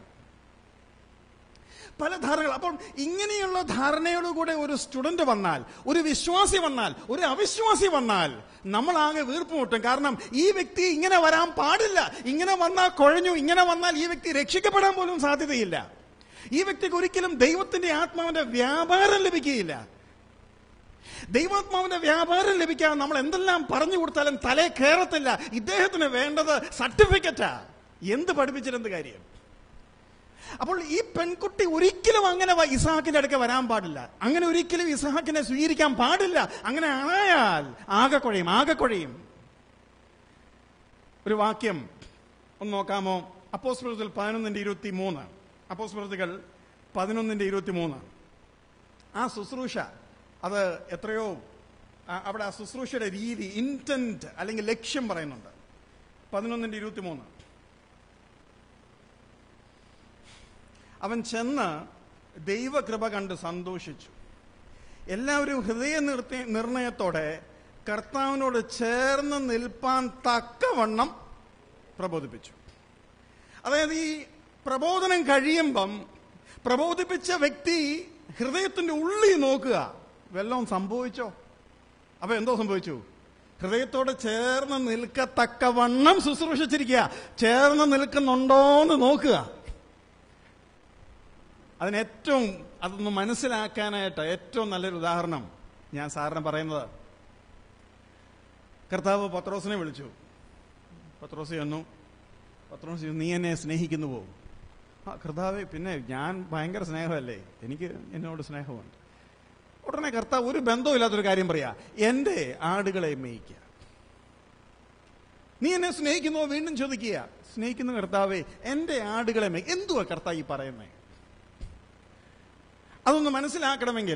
പല ധാരണകൾ അപ്പോൾ ഇങ്ങനെയുള്ള ധാരണയോടുകൂടെ ഒരു സ്റ്റുഡന്റ് വന്നാൽ ഒരു വിശ്വാസി വന്നാൽ ഒരു അവിശ്വാസി വന്നാൽ നമ്മൾ ആകെ വീർപ്പുമുട്ടും കാരണം ഈ വ്യക്തി ഇങ്ങനെ വരാൻ പാടില്ല ഇങ്ങനെ വന്നാൽ കുഴഞ്ഞു ഇങ്ങനെ വന്നാൽ ഈ വ്യക്തി രക്ഷിക്കപ്പെടാൻ പോലും സാധ്യതയില്ല ഈ വ്യക്തിക്ക് ഒരിക്കലും ദൈവത്തിന്റെ ആത്മാവിന്റെ വ്യാപാരം ലഭിക്കുകയില്ല ദൈവാത്മാവിന്റെ വ്യാപാരം ലഭിക്കാൻ നമ്മൾ എന്തെല്ലാം പറഞ്ഞു കൊടുത്താലും തലേ കയറത്തില്ല ഇദ്ദേഹത്തിന് വേണ്ടത് സർട്ടിഫിക്കറ്റാ എന്ത് പഠിപ്പിച്ചിട്ടെന്ത് കാര്യം അപ്പോൾ ഈ പെൺകുട്ടി ഒരിക്കലും അങ്ങനെ വ- ഇസ്ഹാക്കിന്റെ അടുക്ക വരാൻ പാടില്ല അങ്ങനെ ഒരിക്കലും ഇസ്ഹാക്കിനെ സ്വീകരിക്കാൻ പാടില്ല അങ്ങനെ ആയാൽ ആകെ കുഴയും ആകെ കുഴയും ഒരു വാക്യം ഒന്ന് നോക്കാമോ അപ്പോസ്മൃതത്തിൽ പതിനൊന്നിന്റെ ഇരുപത്തി മൂന്ന് അപ്പോസ്മൃതികൾ പതിനൊന്നിന്റെ ഇരുപത്തി മൂന്ന് ആ ശുശ്രൂഷ അത് എത്രയോ ആ- അവിടെ ആ ശുശ്രൂഷയുടെ രീതി ഇന്റന്റ് അല്ലെങ്കിൽ ലക്ഷ്യം പറയുന്നുണ്ട് പതിനൊന്നിന്റെ ഇരുപത്തി മൂന്ന് അവൻ ചെന്ന് ദൈവകൃപ കണ്ട് സന്തോഷിച്ചു എല്ലാവരും ഹൃദയ നിർത്തി- നിർണയത്തോടെ കർത്താവിനോട് ചേർന്ന് നിൽപ്പാൻ തക്കവണ്ണം പ്രബോധിപ്പിച്ചു അതായത് ഈ പ്രബോധനം കഴിയുമ്പം പ്രബോധിപ്പിച്ച വ്യക്തി ഹൃദയത്തിന്റെ ഉള്ളിൽ നോക്കുക വല്ലതും സംഭവിച്ചോ അപ്പൊ എന്തോ സംഭവിച്ചു ഹൃദയത്തോട് ചേർന്ന് നിൽക്കത്തക്കവണ്ണം ശുശ്രൂഷിച്ചിരിക്കുക ചേർന്ന് നിൽക്കുന്നുണ്ടോന്ന് നോക്കുക അതിന് ഏറ്റവും അതൊന്ന് മനസ്സിലാക്കാനായിട്ട് ഏറ്റവും നല്ലൊരു ഉദാഹരണം ഞാൻ സാറിന് പറയുന്നത് കർത്താവ് പത്രോസിനെ വിളിച്ചു പത്രോസ് ചെന്നു പത്രോസ് ചോദിച്ചു, നീ എന്നെ സ്നേഹിക്കുന്നു പോകും ആ കർത്താവ് പിന്നെ ഞാൻ ഭയങ്കര സ്നേഹമല്ലേ എനിക്ക് എന്നോട് സ്നേഹമുണ്ട് ഉടനെ കർത്താവ് ഒരു ബന്ധമില്ലാത്തൊരു കാര്യം പറയാ എന്റെ ആടുകളെ മേയ്ക്കുക നീ എന്നെ സ്നേഹിക്കുന്നുവോ വീണ്ടും ചോദിക്കുക സ്നേഹിക്കുന്ന കർത്താവേ എന്റെ ആടുകളെ മേയ് എന്തുവാ കർത്താവ് ഈ പറയുന്നേ അതൊന്ന് മനസ്സിലാക്കണമെങ്കിൽ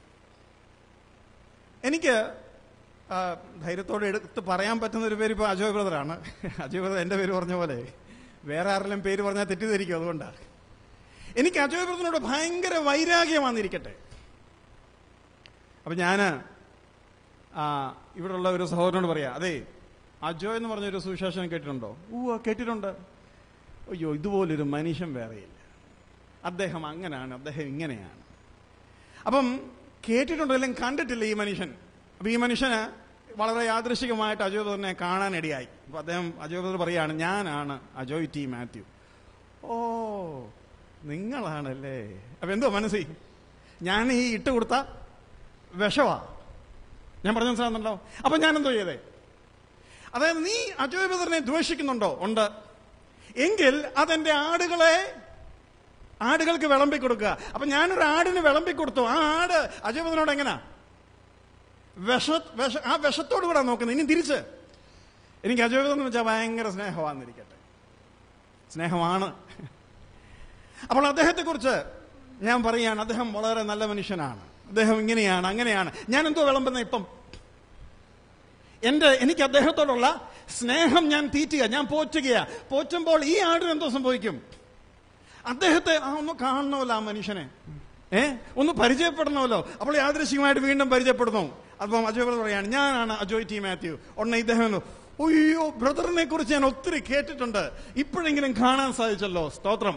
എനിക്ക് ആ, ധൈര്യത്തോടെ എടുത്ത് പറയാൻ പറ്റുന്ന ഒരു പേര് ഇപ്പൊ അജയ് ബ്രദറാണ് അജയ് ബ്രദർ എന്റെ പേര് പറഞ്ഞ പോലെ വേറെ ആരെങ്കിലും പേര് പറഞ്ഞാൽ തെറ്റിദ്ധരിക്കും അതുകൊണ്ടാണ് എനിക്ക് അജയ് ബ്രദറിനോട് ഭയങ്കര വൈരാഗ്യം വന്നിരിക്കട്ടെ അപ്പൊ ഞാന് ആ, ഇവിടെയുള്ള ഒരു സഹോദരനോട് പറയാ അതെ അജോ എന്ന് പറഞ്ഞൊരു സുവിശേഷം കേട്ടിട്ടുണ്ടോ ഊ കേട്ടിട്ടുണ്ട് അയ്യോ ഇതുപോലൊരു മനുഷ്യൻ വേറെയില്ല അദ്ദേഹം അങ്ങനെയാണ് അദ്ദേഹം ഇങ്ങനെയാണ് അപ്പം കേട്ടിട്ടുണ്ടോ അല്ലെങ്കിൽ കണ്ടിട്ടില്ല ഈ മനുഷ്യൻ അപ്പൊ ഈ മനുഷ്യന് വളരെ യാദൃശികമായിട്ട് അജോയ് ബദറിനെ കാണാനിടയായി അപ്പൊ അദ്ദേഹം അജോയ് ബദർ പറയാണ് ഞാനാണ് അജോയ് ടി മാത്യു ഓ നിങ്ങളാണല്ലേ അപ്പൊ എന്തോ മനസ്സിൽ ഞാൻ ഈ ഇട്ട് കൊടുത്ത വിഷവാ ഞാൻ പറഞ്ഞ മനസ്സിലാകുന്നുണ്ടോ അപ്പൊ ഞാൻ എന്തോ ചെയ്തേ അതായത് നീ അജോയ് ബദറിനെ ദ്വേഷിക്കുന്നുണ്ടോ ഉണ്ട് എങ്കിൽ അതെന്റെ ആടുകളെ ആടുകൾക്ക് വിളമ്പി കൊടുക്കുക അപ്പൊ ഞാനൊരു ആടിന് വിളമ്പി കൊടുത്തു ആ ആട് അജയ് ബദറിനോട് എങ്ങനാ വിഷ വിഷ ആ വിഷത്തോട് കൂടെ നോക്കുന്നത് ഇനി തിരിച്ച് എനിക്ക് അജയ് ബദർ എന്ന് വെച്ചാൽ ഭയങ്കര സ്നേഹമാണെന്നിരിക്കട്ടെ സ്നേഹമാണ് അപ്പോൾ അദ്ദേഹത്തെക്കുറിച്ച് ഞാൻ പറയുകയാണ് അദ്ദേഹം വളരെ നല്ല മനുഷ്യനാണ് അദ്ദേഹം ഇങ്ങനെയാണ് അങ്ങനെയാണ് ഞാൻ എന്തോ വിളമ്പുന്ന ഇപ്പം എന്റെ എനിക്ക് അദ്ദേഹത്തോടുള്ള സ്നേഹം ഞാൻ തീറ്റുക ഞാൻ പോറ്റുകയാ പോറ്റുമ്പോൾ ഈ ആടിന് എന്തോ സംഭവിക്കും അദ്ദേഹത്തെ ആ ഒന്ന് കാണണമല്ലോ ആ മനുഷ്യനെ ഏ ഒന്ന് പരിചയപ്പെടണമല്ലോ അപ്പോൾ യാദൃശികമായിട്ട് വീണ്ടും പരിചയപ്പെടുന്നു അപ്പം അജയ് ബ്രദർ പറയാണ് ഞാനാണ് അജോയ് ടി മാത്യു ഉടനെ ഇദ്ദേഹം പറഞ്ഞു, അയ്യോ ബ്രദറിനെ കുറിച്ച് ഞാൻ ഒത്തിരി കേട്ടിട്ടുണ്ട് ഇപ്പോഴെങ്കിലും കാണാൻ സാധിച്ചല്ലോ സ്തോത്രം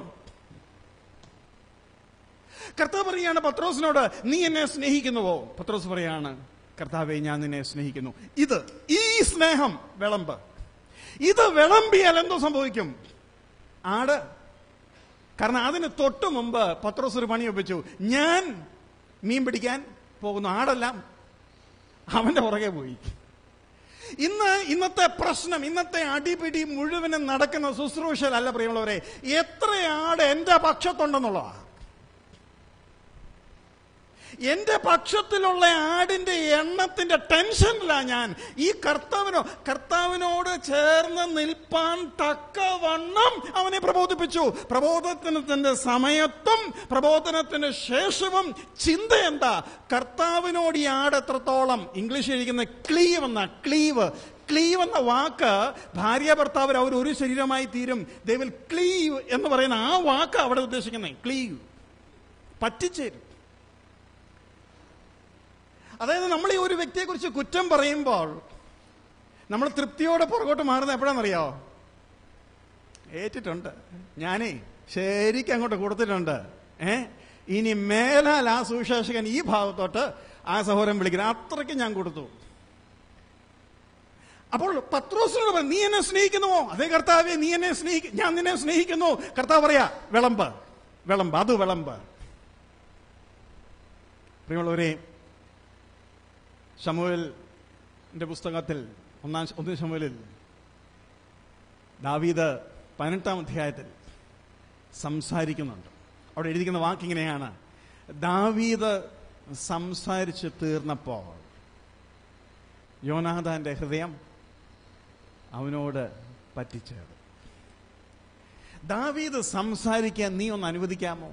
കർത്താവ് പറയാണ് പത്രോസിനോട് നീ എന്നെ സ്നേഹിക്കുന്നുവോ പത്രോസ് പറയാണ് കർത്താവെ ഞാൻ നിന്നെ സ്നേഹിക്കുന്നു ഇത് ഈ സ്നേഹം വിളമ്പ് ഇത് വിളമ്പിയാൽ എന്തോ സംഭവിക്കും ആട് കാരണം അതിന് തൊട്ടു മുമ്പ് പത്രോസ് ഒരു പണി ഒപ്പിച്ചു ഞാൻ മീൻ പിടിക്കാൻ പോകുന്നു ആടെല്ലാം അവന്റെ പുറകെ പോയി ഇന്ന് ഇന്നത്തെ പ്രശ്നം ഇന്നത്തെ അടിപിടി മുഴുവനും നടക്കുന്ന ശുശ്രൂഷയിലല്ല പ്രിയമുള്ളവരെ എത്ര ആട് എന്റെ പക്ഷത്തുണ്ടെന്നുള്ളതാ എന്റെ പക്ഷത്തിലുള്ള ആടിന്റെ എണ്ണത്തിന്റെ ടെൻഷനില്ല ഞാൻ ഈ കർത്താവിനോ കർത്താവിനോട് ചേർന്ന് നിൽപ്പാൻ തക്കവണ്ണം അവനെ പ്രബോധിപ്പിച്ചു പ്രബോധനത്തിന്റെ സമയത്തും പ്രബോധനത്തിന് ശേഷവും ചിന്ത എന്താ കർത്താവിനോട് ഈ ആട് എത്രത്തോളം ഇംഗ്ലീഷിൽ ഇരിക്കുന്ന ക്ലീവ് എന്ന ക്ലീവ് ക്ലീവ് എന്ന വാക്ക് ഭാര്യ ഭർത്താവ് അവർ ഒരു ശരീരമായി തീരും ദേ വിൽ ക്ലീവ് എന്ന് പറയുന്ന ആ വാക്ക് അവിടെ ഉദ്ദേശിക്കുന്നത് ക്ലീവ് പറ്റിച്ചേരും അതായത് നമ്മൾ ഈ ഒരു വ്യക്തിയെക്കുറിച്ച് കുറ്റം പറയുമ്പോൾ നമ്മൾ തൃപ്തിയോടെ പുറകോട്ട് മാറുന്നത് എപ്പോഴാണെന്നറിയോ ഏറ്റിട്ടുണ്ട് ഞാനേ ശരിക്കും അങ്ങോട്ട് കൊടുത്തിട്ടുണ്ട് ഏ ഇനി മേലാൽ ആ സുവിശേഷകൻ ഈ ഭാഗത്തോട്ട് ആ സഹോദരൻ വിളിക്കുന്നത് അത്രയ്ക്ക് ഞാൻ കൊടുത്തു അപ്പോൾ പത്രോസിനോട് പറഞ്ഞു നീ എന്നെ സ്നേഹിക്കുന്നുവോ അതേ കർത്താവെ നീ എന്നെ സ്നേഹിക്ക ഞാൻ നിന്നെ സ്നേഹിക്കുന്നു കർത്താവ് പറയാ വിളമ്പ് വിളമ്പ് അത് വിളമ്പ് പ്രിയമുള്ളവരെ ശമുവലിന്റെ പുസ്തകത്തിൽ ഒന്നാം ഒന്നാം ശമുവലിൽ ദാവീദ് പതിനെട്ടാം അധ്യായത്തിൽ സംസാരിക്കുന്നുണ്ട് അവിടെ എഴുതിക്കുന്ന വാക്കിങ്ങനെയാണ് ദാവീദ് സംസാരിച്ച് തീർന്നപ്പോൾ യോനാഥാന്റെ ഹൃദയം അവനോട് പറ്റിച്ചേർന്നു ദാവീദ് സംസാരിക്കാൻ നീ ഒന്ന് അനുവദിക്കാമോ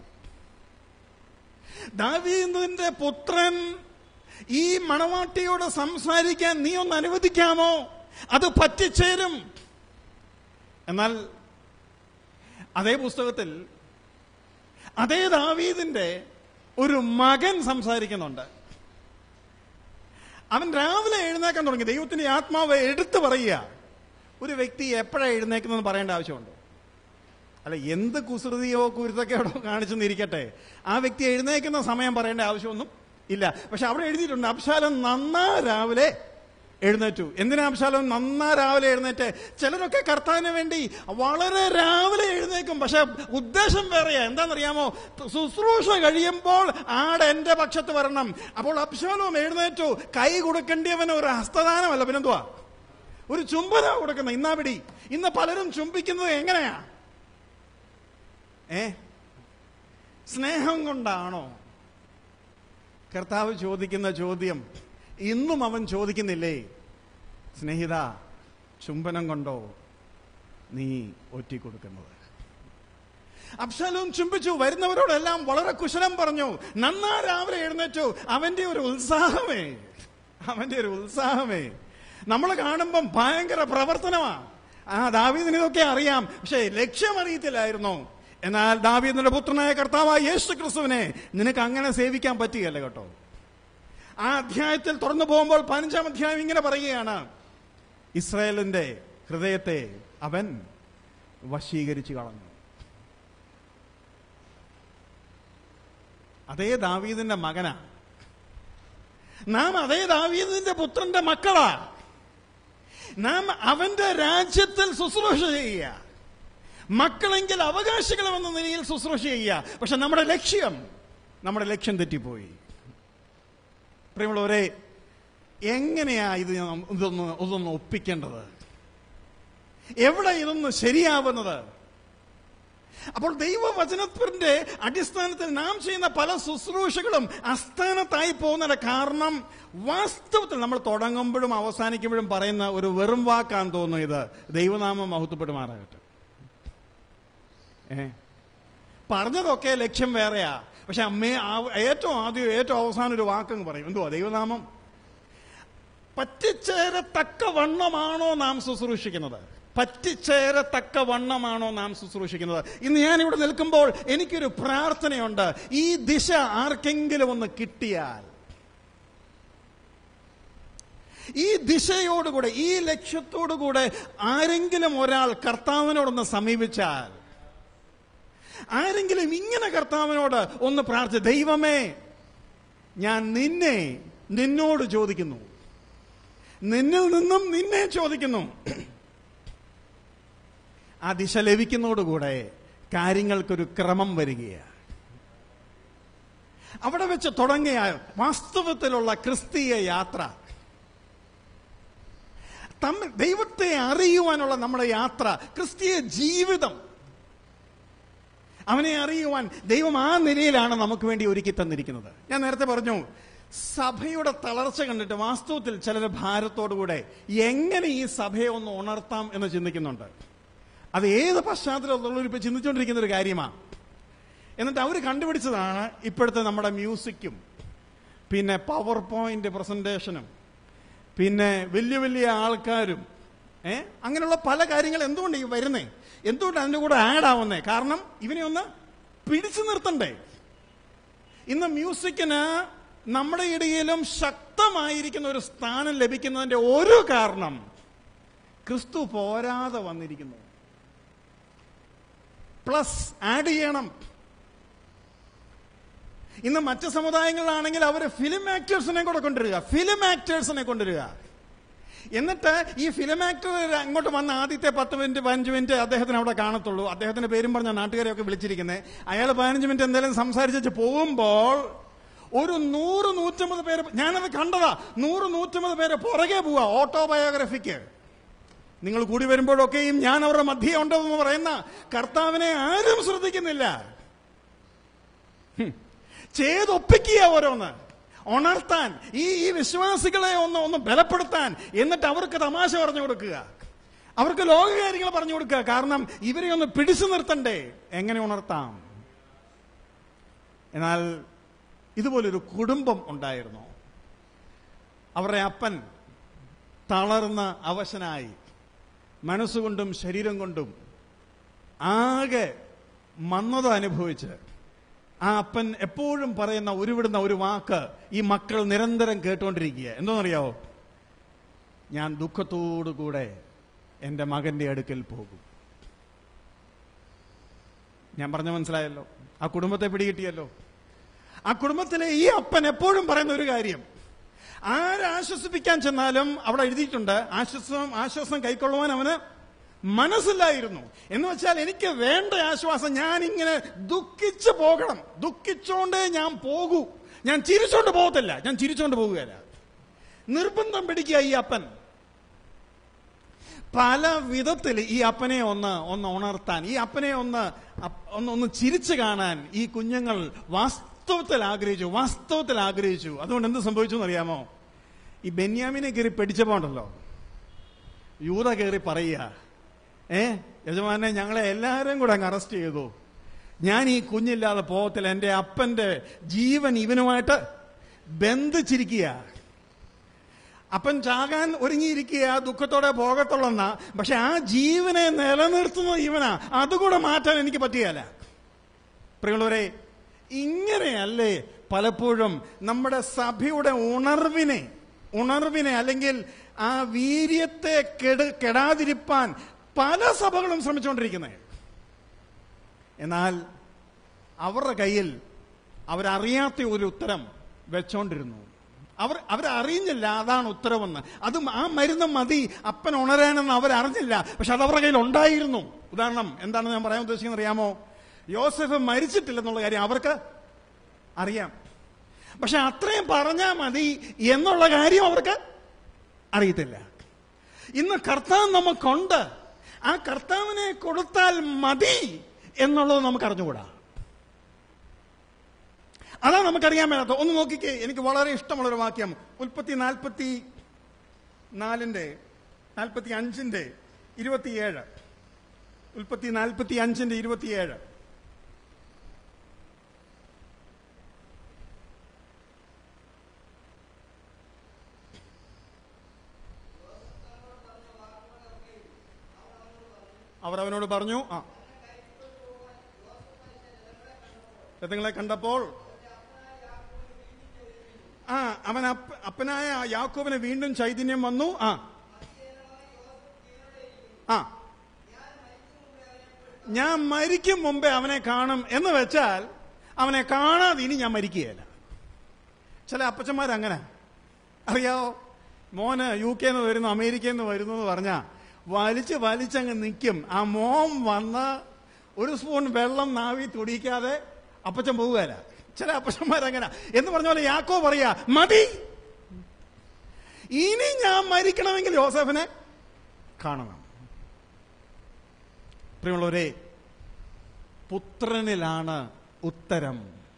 ദാവീദിന്റെ പുത്രൻ ഈ മണവാട്ടിയോട് സംസാരിക്കാൻ നീ ഒന്ന് അനുവദിക്കാമോ അത് പറ്റിച്ചേരും എന്നാൽ അതേ പുസ്തകത്തിൽ അതേ ദാവീദിന്റെ ഒരു മകൻ സംസാരിക്കുന്നുണ്ട് അവൻ രാവിലെ എഴുന്നേക്കാൻ തുടങ്ങി ദൈവത്തിന്റെ ആത്മാവ് എടുത്തു പറയുക ഒരു വ്യക്തി എപ്പോഴാണ് എഴുന്നേക്കുന്നതെന്ന് പറയേണ്ട ആവശ്യമുണ്ടോ അല്ല എന്ത് കുസൃതിയോ കുരുത്തക്കേടോ കാണിച്ചെന്നിരിക്കട്ടെ ആ വ്യക്തി എഴുന്നേക്കുന്ന സമയം പറയേണ്ട ആവശ്യമൊന്നും ഇല്ല പക്ഷെ അവിടെ എഴുതിയിട്ടുണ്ട് അബ്ശാലം നന്നാ രാവിലെ എഴുന്നേറ്റു എന്തിനാ അബ്ശാലം നന്നാ രാവിലെ എഴുന്നേറ്റ് ചിലരൊക്കെ കർത്താവിന് വേണ്ടി വളരെ രാവിലെ എഴുന്നേക്കും പക്ഷെ ഉദ്ദേശം വേറെയാ എന്താണെന്നറിയാമോ ശുശ്രൂഷ കഴിയുമ്പോൾ ആട് എന്റെ പക്ഷത്ത് വരണം അപ്പോൾ അബ്ശാലവും എഴുന്നേറ്റു കൈ കൊടുക്കേണ്ടിയവന് ഒരു ഹസ്തദാനമല്ല പിന്നെന്തുവാ ഒരു ചുംബന കൊടുക്കുന്ന ഇന്നാ പിടി ഇന്ന് പലരും ചുംബിക്കുന്നത് എങ്ങനെയാ ഏ സ്നേഹം കൊണ്ടാണോ കർത്താവ് ചോദിക്കുന്ന ചോദ്യം ഇന്നും അവൻ ചോദിക്കുന്നില്ലേ സ്നേഹിത ചുംബനം കൊണ്ടോ നീ ഒറ്റിക്കൊടുക്കുന്നത് അബ്ശാലോം ചുംബിച്ചു വരുന്നവരോടെല്ലാം വളരെ കുശലം പറഞ്ഞു നന്നാ രാവിലെ എഴുന്നേറ്റു അവന്റെ ഒരു ഉത്സാഹമേ അവന്റെ ഒരു ഉത്സാഹമേ നമ്മൾ കാണുമ്പം ഭയങ്കര പ്രവർത്തനമാ ആ ദാവീദിന് ഇതൊക്കെ അറിയാം പക്ഷേ ലക്ഷ്യം അറിയത്തില്ലായിരുന്നു എന്നാൽ ദാവീദിന്റെ പുത്രനായ കർത്താവായ യേശു ക്രിസ്തുവിനെ നിനക്ക് അങ്ങനെ സേവിക്കാൻ പറ്റുകയല്ല കേട്ടോ ആ അധ്യായത്തിൽ തുറന്നു പോകുമ്പോൾ പതിനഞ്ചാം അധ്യായം ഇങ്ങനെ പറയുകയാണ് ഇസ്രായേലിന്റെ ഹൃദയത്തെ അവൻ വശീകരിച്ചു കളഞ്ഞു അതേ ദാവീദിന്റെ മകനാ നാം അതേ ദാവീദിന്റെ പുത്രന്റെ മക്കളാ നാം അവന്റെ രാജ്യത്തിൽ ശുശ്രൂഷ ചെയ്യുക മക്കളെങ്കിൽ അവകാശികളും എന്ന നിലയിൽ ശുശ്രൂഷ ചെയ്യുക പക്ഷെ നമ്മുടെ ലക്ഷ്യം നമ്മുടെ ലക്ഷ്യം തെറ്റിപ്പോയി പ്രിയമുള്ളവരെ എങ്ങനെയാ ഇത് നാം- ഇതൊന്ന് ഇതൊന്ന് ഒപ്പിക്കേണ്ടത് എവിടെ ഇതൊന്ന് ശരിയാവുന്നത് അപ്പോൾ ദൈവവചനത്തിന്റെ അടിസ്ഥാനത്തിൽ നാം ചെയ്യുന്ന പല ശുശ്രൂഷകളും അസ്ഥാനത്തായി പോകുന്നതിന്റെ കാരണം വാസ്തവത്തിൽ നമ്മൾ തുടങ്ങുമ്പോഴും അവസാനിക്കുമ്പോഴും പറയുന്ന ഒരു വെറും വാക്കാന്ന് തോന്നുന്നു ഇത് ദൈവനാമം മഹത്വപ്പെടുമാറാകട്ടെ ഏ പറഞ്ഞതൊക്കെ ലക്ഷ്യം വേറെയാ പക്ഷെ അമ്മേ ആ- ഏറ്റവും ആദ്യം ഏറ്റവും അവസാനം ഒരു വാക്കങ്ങ് പറയും എന്തുവാ ദൈവനാമം പറ്റിച്ചേരത്തക്ക വണ്ണമാണോ നാം ശുശ്രൂഷിക്കുന്നത് പറ്റിച്ചേരത്തക്ക വണ്ണമാണോ നാം ശുശ്രൂഷിക്കുന്നത് ഇന്ന് ഞാൻ ഇവിടെ നിൽക്കുമ്പോൾ എനിക്കൊരു പ്രാർത്ഥനയുണ്ട് ഈ ദിശ ആർക്കെങ്കിലും ഒന്ന് കിട്ടിയാൽ ഈ ദിശയോടുകൂടെ ഈ ലക്ഷ്യത്തോടുകൂടെ ആരെങ്കിലും ഒരാൾ കർത്താവിനോടൊന്ന് സമീപിച്ചാൽ ആരെങ്കിലും ഇങ്ങനെ കർത്താവിനോട് ഒന്ന് പ്രാർത്ഥി ദൈവമേ ഞാൻ നിന്നെ നിന്നോട് ചോദിക്കുന്നു നിന്നിൽ നിന്നും നിന്നെ ചോദിക്കുന്നു ആ ദിശ ലഭിക്കുന്നതോടുകൂടെ കാര്യങ്ങൾക്കൊരു ക്രമം വരികയാണ് അവിടെ വെച്ച് തുടങ്ങിയ വാസ്തവത്തിലുള്ള ക്രിസ്തീയ യാത്ര തമ്മിൽ ദൈവത്തെ അറിയുവാനുള്ള നമ്മുടെ യാത്ര ക്രിസ്തീയ ജീവിതം അവനെ അറിയുവാൻ ദൈവം ആ നിലയിലാണ് നമുക്ക് വേണ്ടി ഒരുക്കി തന്നിരിക്കുന്നത് ഞാൻ നേരത്തെ പറഞ്ഞു സഭയുടെ തളർച്ച കണ്ടിട്ട് വാസ്തവത്തിൽ ചിലർ ഭാരത്തോടുകൂടെ എങ്ങനെ ഈ സഭയെ ഒന്ന് ഉണർത്താം എന്ന് ചിന്തിക്കുന്നുണ്ട് അത് ഏത് പശ്ചാത്തലത്തിലുള്ളവർ ഇപ്പൊ ചിന്തിച്ചുകൊണ്ടിരിക്കുന്ന ഒരു കാര്യമാണ് എന്നിട്ട് അവർ കണ്ടുപിടിച്ചതാണ് ഇപ്പോഴത്തെ നമ്മുടെ മ്യൂസിക്കും പിന്നെ പവർ പോയിന്റ് പ്രസന്റേഷനും പിന്നെ വലിയ വലിയ ആൾക്കാരും ഏ അങ്ങനെയുള്ള പല കാര്യങ്ങൾ എന്തുകൊണ്ട് ഈ വരുന്നേ എന്തുകൊണ്ട് അതിന്റെ കൂടെ ആഡ് ആവുന്നേ കാരണം ഇവനെ ഒന്ന് പിടിച്ചു നിർത്തണ്ടേ ഇന്ന് മ്യൂസിക്കിന് നമ്മുടെ ഇടയിലും ശക്തമായിരിക്കുന്ന ഒരു സ്ഥാനം ലഭിക്കുന്നതിന്റെ ഒരു കാരണം ക്രിസ്തു പോരാതെ വന്നിരിക്കുന്നു പ്ലസ് ആഡ് ചെയ്യണം ഇന്ന് മറ്റ് സമുദായങ്ങളിലാണെങ്കിൽ അവർ ഫിലിം ആക്ടേഴ്സിനെ കൂടെ കൊണ്ടുവരിക ഫിലിം ആക്ടേഴ്സിനെ കൊണ്ടുവരിക എന്നിട്ട് ഈ ഫിലിം ആക്ടർ അങ്ങോട്ട് വന്ന ആദ്യത്തെ പത്ത് മിനിറ്റ് പതിനഞ്ച് മിനിറ്റ് അദ്ദേഹത്തിന് അവിടെ കാണത്തുള്ളൂ അദ്ദേഹത്തിന്റെ പേരും പറഞ്ഞ നാട്ടുകാരെയൊക്കെ വിളിച്ചിരിക്കുന്നത് അയാൾ പതിനഞ്ച് മിനിറ്റ് എന്തെങ്കിലും സംസാരിച്ചു പോകുമ്പോൾ ഒരു നൂറ് നൂറ്റമ്പത് പേര് ഞാനത് കണ്ടതാ നൂറ് നൂറ്റമ്പത് പേര് പുറകെ പോവാ ഓട്ടോബയോഗ്രഫിക്ക് നിങ്ങൾ കൂടി വരുമ്പോഴൊക്കെയും ഞാൻ അവരുടെ മധ്യേ ഉണ്ടെന്ന് പറയുന്ന കർത്താവിനെ ആരും ശ്രദ്ധിക്കുന്നില്ല ഹും. ചെയ്തൊപ്പിക്കുക ഓരോന്ന് ഉണർത്താൻ ഈ ഈ വിശ്വാസികളെ ഒന്ന് ഒന്ന് ബലപ്പെടുത്താൻ എന്നിട്ട് അവർക്ക് തമാശ പറഞ്ഞു കൊടുക്കുക അവർക്ക് ലോകകാര്യങ്ങൾ പറഞ്ഞു കൊടുക്കുക കാരണം ഇവരെ ഒന്ന് പിടിച്ചു നിർത്തണ്ടേ എങ്ങനെ ഉണർത്താം എന്നാൽ ഇതുപോലൊരു കുടുംബം ഉണ്ടായിരുന്നു അവരുടെ അപ്പൻ തളർന്ന അവശനായി മനസ്സുകൊണ്ടും ശരീരം കൊണ്ടും ആകെ മന്ദത അനുഭവിച്ച് ആ അപ്പൻ എപ്പോഴും പറയുന്ന ഉരുവിടുന്ന ഒരു വാക്ക് ഈ മക്കൾ നിരന്തരം കേട്ടുകൊണ്ടിരിക്കുക എന്തോന്നറിയാവോ ഞാൻ ദുഃഖത്തോടുകൂടെ എൻ്റെ മകന്റെ അടുക്കൽ പോകും ഞാൻ പറഞ്ഞ മനസ്സിലായല്ലോ ആ കുടുംബത്തെ പിടികിട്ടിയല്ലോ ആ കുടുംബത്തിലെ ഈ അപ്പൻ എപ്പോഴും പറയുന്ന ഒരു കാര്യം ആരാശ്വസിപ്പിക്കാൻ ചെന്നാലും അവിടെ എഴുതിയിട്ടുണ്ട് ആശ്വാസം ആശ്വാസം കൈക്കൊള്ളുവാൻ അവന് മനസ്സില്ലായിരുന്നു എന്ന് വെച്ചാൽ എനിക്ക് വേണ്ട ആശ്വാസം ഞാൻ ഇങ്ങനെ ദുഃഖിച്ചു പോകണം ദുഃഖിച്ചോണ്ടേ ഞാൻ പോകൂ ഞാൻ ചിരിച്ചോണ്ട് പോകത്തില്ല ഞാൻ ചിരിച്ചോണ്ട് പോകുകയല്ല നിർബന്ധം പിടിക്കുക ഈ അപ്പൻ പല വിധത്തിൽ ഈ അപ്പനെ ഒന്ന് ഒന്ന് ഉണർത്താൻ ഈ അപ്പനെ ഒന്ന് അപ്പ് ഒന്ന് ഒന്ന് ചിരിച്ചു കാണാൻ ഈ കുഞ്ഞുങ്ങൾ വാസ്തവത്തിൽ ആഗ്രഹിച്ചു വാസ്തവത്തിൽ ആഗ്രഹിച്ചു അതുകൊണ്ട് എന്ത് സംഭവിച്ചു എന്നറിയാമോ ഈ ബെന്യാമിനെ കയറി പിടിച്ചപ്പോണ്ടല്ലോ യൂത കയറി പറയുക ഏ യജമാനെ ഞങ്ങളെ എല്ലാവരും കൂടെ അങ്ങ് അറസ്റ്റ് ചെയ്തു ഞാൻ ഈ കുഞ്ഞില്ലാതെ പോകത്തില്ല എന്റെ അപ്പന്റെ ജീവൻ ഇവനുമായിട്ട് ബന്ധിച്ചിരിക്കുക അപ്പൻ ചാകാൻ ഒരുങ്ങിയിരിക്കുക ദുഃഖത്തോടെ പോകത്തുള്ളെന്ന പക്ഷെ ആ ജീവനെ നിലനിർത്തുന്നത് ഇവനാ അതുകൂടെ മാറ്റാൻ എനിക്ക് പറ്റുകയല്ല പ്രിയമുള്ളവരെ ഇങ്ങനെയല്ലേ പലപ്പോഴും നമ്മുടെ സഭയുടെ ഉണർവിനെ ഉണർവിനെ അല്ലെങ്കിൽ ആ വീര്യത്തെ കെട കെടാതിരിപ്പാൻ പല സഭകളും ശ്രമിച്ചുകൊണ്ടിരിക്കുന്നത് എന്നാൽ അവരുടെ കയ്യിൽ അവരറിയാത്ത ഒരു ഉത്തരം വെച്ചോണ്ടിരുന്നു അവർ അവരറിഞ്ഞില്ല അതാണ് ഉത്തരവെന്ന് അത് ആ മരുന്ന് മതി അപ്പൻ ഉണരാനെന്ന് അവരറിഞ്ഞില്ല പക്ഷെ അത് അവരുടെ കയ്യിൽ ഉണ്ടായിരുന്നു ഉദാഹരണം എന്താണ് ഞാൻ പറയാൻ ഉദ്ദേശിക്കുന്നത് അറിയാമോ യോസഫ് മരിച്ചിട്ടില്ലെന്നുള്ള കാര്യം അവർക്ക് അറിയാം പക്ഷെ അത്രയും പറഞ്ഞാൽ മതി എന്നുള്ള കാര്യം അവർക്ക് അറിയത്തില്ല ഇന്ന് കർത്താവ് നമുക്കുണ്ട് ആ കർത്താവിനെ കൊടുത്താൽ മതി എന്നുള്ളത് നമുക്ക് അറിഞ്ഞുകൂടാ അതാണ് നമുക്കറിയാൻ മേലാത്ത ഒന്ന് നോക്കിക്കേ എനിക്ക് വളരെ ഇഷ്ടമുള്ളൊരു വാക്യം ഉൽപ്പത്തി നാൽപ്പത്തി നാലിന്റെ നാൽപ്പത്തി അഞ്ചിന്റെ ഇരുപത്തിയേഴ് ഉൽപ്പത്തി നാൽപ്പത്തി അഞ്ചിന്റെ ഇരുപത്തിയേഴ് അവർ അവനോട് പറഞ്ഞു ആ രഥങ്ങളെ കണ്ടപ്പോൾ ആ അവൻ അപ്പ- അപ്പനായ യാക്കോബിന് വീണ്ടും ചൈതന്യം വന്നു ആ ആ ഞാൻ മരിക്കും മുമ്പേ അവനെ കാണും എന്ന് വെച്ചാൽ അവനെ കാണാതെ ഇനി ഞാൻ മരിക്കുകയില്ല ചില അപ്പച്ചന്മാരങ്ങനെ അറിയാവോ മോന് യു കെ നിന്ന് വരുന്നു അമേരിക്കയിൽ നിന്ന് വരുന്നു എന്ന് പറഞ്ഞാ വലിച്ച് വലിച്ചങ്ങ് നിൽക്കും ആ മോൻ വന്ന് ഒരു സ്പൂൺ വെള്ളം നാവി തുടിക്കാതെ അപ്പച്ചൻ പോവുകയല്ല ചില അപ്പച്ചന്മാരങ്ങനെ എന്ന് പറഞ്ഞ പോലെ യാക്കോ പറയാ മതി ഇനി ഞാൻ മരിക്കണമെങ്കിൽ യോസഫിനെ കാണണം പ്രിയമുള്ളവരെ പുത്രനിലാണ് ഉത്തരം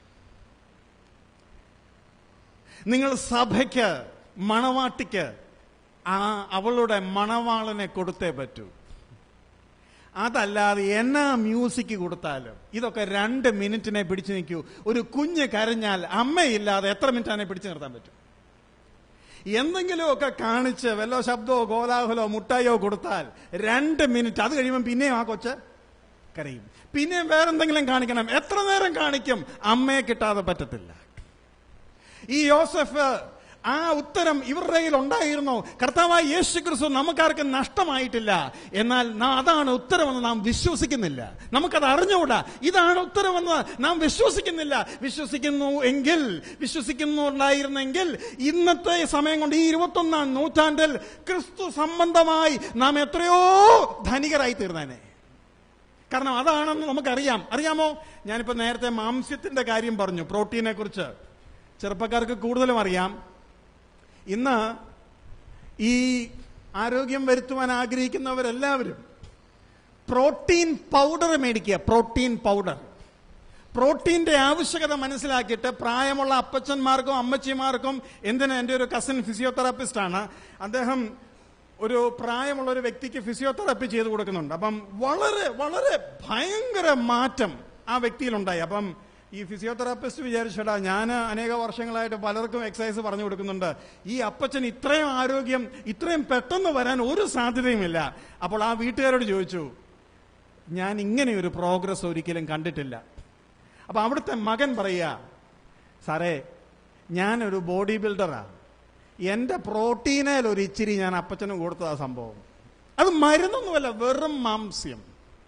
നിങ്ങൾ സഭയ്ക്ക് മണവാട്ടിക്ക് ആ അവളുടെ മണവാളനെ കൊടുത്തേ പറ്റൂ അതല്ലാതെ എന്നാ മ്യൂസിക് കൊടുത്താലും ഇതൊക്കെ രണ്ട് മിനിറ്റിനെ പിടിച്ചു നിൽക്കൂ ഒരു കുഞ്ഞ് കരഞ്ഞാൽ അമ്മയില്ലാതെ എത്ര മിനിറ്റ് അതിനെ പിടിച്ചു നിർത്താൻ പറ്റും എന്തെങ്കിലുമൊക്കെ കാണിച്ച് വല്ലോ ശബ്ദമോ കോലാഹലോ മുട്ടായോ കൊടുത്താൽ രണ്ട് മിനിറ്റ് അത് കഴിയുമ്പോൾ പിന്നെയും ആ കൊച്ച് കരയും പിന്നെയും വേറെന്തെങ്കിലും കാണിക്കണം എത്ര നേരം കാണിക്കും അമ്മയെ കിട്ടാതെ പറ്റത്തില്ല ഈ യോസഫ് ആ ഉത്തരം ഇവരുടെ കയ്യിൽ ഉണ്ടായിരുന്നു കർത്താവായ യേശു ക്രിസ്തു നമുക്കാർക്കും നഷ്ടമായിട്ടില്ല എന്നാൽ നാം അതാണ് ഉത്തരമെന്ന് നാം വിശ്വസിക്കുന്നില്ല നമുക്കത് അറിഞ്ഞുകൂടാ ഇതാണ് ഉത്തരമെന്ന് നാം വിശ്വസിക്കുന്നില്ല വിശ്വസിക്കുന്നു എങ്കിൽ വിശ്വസിക്കുന്നുണ്ടായിരുന്നെങ്കിൽ ഇന്നത്തെ സമയം കൊണ്ട് ഈ ഇരുപത്തൊന്നാം നൂറ്റാണ്ടിൽ ക്രിസ്തു സംബന്ധമായി നാം എത്രയോ ധനികരായി തീർന്നേനെ കാരണം അതാണെന്ന് നമുക്കറിയാം അറിയാമോ ഞാനിപ്പോ നേരത്തെ മാംസ്യത്തിന്റെ കാര്യം പറഞ്ഞു പ്രോട്ടീനെ കുറിച്ച് ചെറുപ്പക്കാർക്ക് കൂടുതലും അറിയാം ഇന്ന് ഈ ആരോഗ്യം വരുത്തുവാൻ ആഗ്രഹിക്കുന്നവരെല്ലാവരും പ്രോട്ടീൻ പൗഡർ മേടിക്കുക പ്രോട്ടീൻ പൗഡർ പ്രോട്ടീന്റെ ആവശ്യകത മനസ്സിലാക്കിയിട്ട് പ്രായമുള്ള അപ്പച്ചന്മാർക്കും അമ്മച്ചിമാർക്കും എന്തിനാ എൻ്റെ ഒരു കസിൻ ഫിസിയോതെറാപ്പിസ്റ്റ് ആണ് അദ്ദേഹം ഒരു പ്രായമുള്ള ഒരു വ്യക്തിക്ക് ഫിസിയോതെറാപ്പി ചെയ്തു കൊടുക്കുന്നുണ്ട് അപ്പം വളരെ വളരെ ഭയങ്കര മാറ്റം ആ വ്യക്തിയിലുണ്ടായി അപ്പം ഈ ഫിസിയോതെറാപ്പിസ്റ്റ് വിചാരിച്ചടാ ഞാൻ അനേക വർഷങ്ങളായിട്ട് പലർക്കും എക്സസൈസ് പറഞ്ഞു കൊടുക്കുന്നുണ്ട് ഈ അപ്പച്ചൻ ഇത്രയും ആരോഗ്യം ഇത്രയും പെട്ടെന്ന് വരാൻ ഒരു സാധ്യതയുമില്ല അപ്പോൾ ആ വീട്ടുകാരോട് ചോദിച്ചു ഞാൻ ഇങ്ങനെ ഒരു പ്രോഗ്രസ് ഒരിക്കലും കണ്ടിട്ടില്ല അപ്പൊ അവിടുത്തെ മകൻ പറയുക സാറേ ഞാനൊരു ബോഡി ബിൽഡറാ എന്റെ പ്രോട്ടീനേൽ ഒരു ഇച്ചിരി ഞാൻ അപ്പച്ചനും കൊടുത്തതാ സംഭവം അത് മരുന്നൊന്നുമല്ല വെറും മാംസ്യം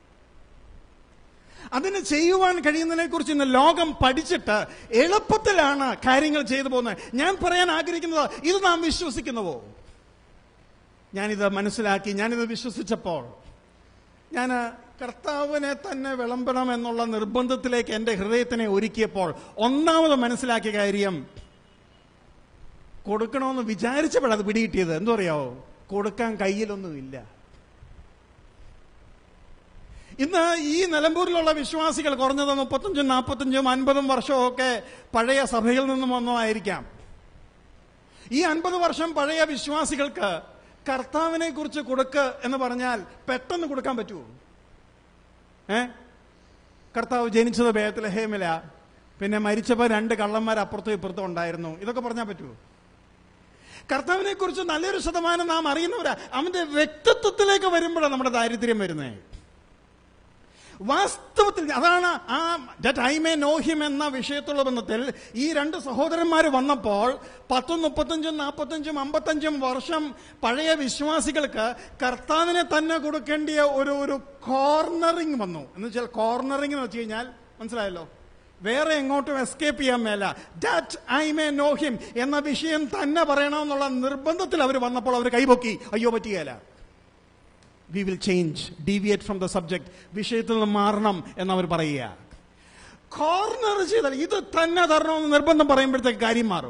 അതിന് ചെയ്യുവാൻ കഴിയുന്നതിനെ കുറിച്ച് ഇന്ന് ലോകം പഠിച്ചിട്ട് എളുപ്പത്തിലാണ് കാര്യങ്ങൾ ചെയ്തു പോകുന്നത് ഞാൻ പറയാൻ ആഗ്രഹിക്കുന്നത് ഇത് നാം വിശ്വസിക്കുന്നുവോ ഞാനിത് മനസ്സിലാക്കി ഞാനിത് വിശ്വസിച്ചപ്പോൾ ഞാൻ കർത്താവിനെ തന്നെ വിളമ്പണം എന്നുള്ള നിർബന്ധത്തിലേക്ക് എന്റെ ഹൃദയത്തിനെ ഒരുക്കിയപ്പോൾ ഒന്നാമത് മനസ്സിലാക്കിയ കാര്യം കൊടുക്കണമെന്ന് വിചാരിച്ചപ്പോഴത് പിടികിട്ടിയത് എന്തോ അറിയാവോ കൊടുക്കാൻ കയ്യിലൊന്നുമില്ല ഇന്ന് ഈ നിലമ്പൂരിലുള്ള വിശ്വാസികൾ കുറഞ്ഞത് മുപ്പത്തഞ്ചും നാൽപ്പത്തഞ്ചും അൻപതും വർഷവും ഒക്കെ പഴയ സഭയിൽ നിന്നും വന്നതായിരിക്കാം ഈ അൻപത് വർഷം പഴയ വിശ്വാസികൾക്ക് കർത്താവിനെ കുറിച്ച് കൊടുക്ക് എന്ന് പറഞ്ഞാൽ പെട്ടെന്ന് കൊടുക്കാൻ പറ്റുമോ ഏ കർത്താവ് ജനിച്ചത് ബേത്തലഹേമില പിന്നെ മരിച്ചപ്പോൾ രണ്ട് കള്ളന്മാർ അപ്പുറത്തും ഇപ്പുറത്തും ഉണ്ടായിരുന്നു ഇതൊക്കെ പറഞ്ഞാൽ പറ്റുമോ കർത്താവിനെ കുറിച്ച് നല്ലൊരു ശതമാനം നാം അറിയുന്നവരാ അവന്റെ വ്യക്തിത്വത്തിലേക്ക് വരുമ്പോഴാണ് നമ്മുടെ ദാരിദ്ര്യം വരുന്നത് വാസ്തവത്തിൽ അതാണ് ആ that I may know him എന്ന വിഷയത്തുള്ള ബന്ധത്തിൽ ഈ രണ്ട് സഹോദരന്മാർ വന്നപ്പോൾ പത്തും മുപ്പത്തഞ്ചും നാൽപ്പത്തഞ്ചും അമ്പത്തഞ്ചും വർഷം പഴയ വിശ്വാസികൾക്ക് കർത്താവിനെ തന്നെ കൊടുക്കേണ്ടിയ ഒരു ഒരു കോർണറിങ് വന്നു എന്ന് വെച്ചാൽ കോർണറിങ് എന്ന് വെച്ച് കഴിഞ്ഞാൽ മനസ്സിലായല്ലോ വേറെ എങ്ങോട്ടും എസ്കേപ്പ് ചെയ്യാൻ മേല that I may know him എന്ന വിഷയം തന്നെ പറയണമെന്നുള്ള നിർബന്ധത്തിൽ അവർ വന്നപ്പോൾ അവർ കൈപൊക്കി അയ്യോ പറ്റുകയില്ല we will change deviate from the subject വിഷയത്തിൽ നിന്ന് മാറണം എന്നവർ പറയുക കോർണർ ചെയ്താൽ ഇത് തന്നെ തരണമെന്ന് നിർബന്ധം പറയുമ്പോഴത്തേക്ക് കാര്യം മാറും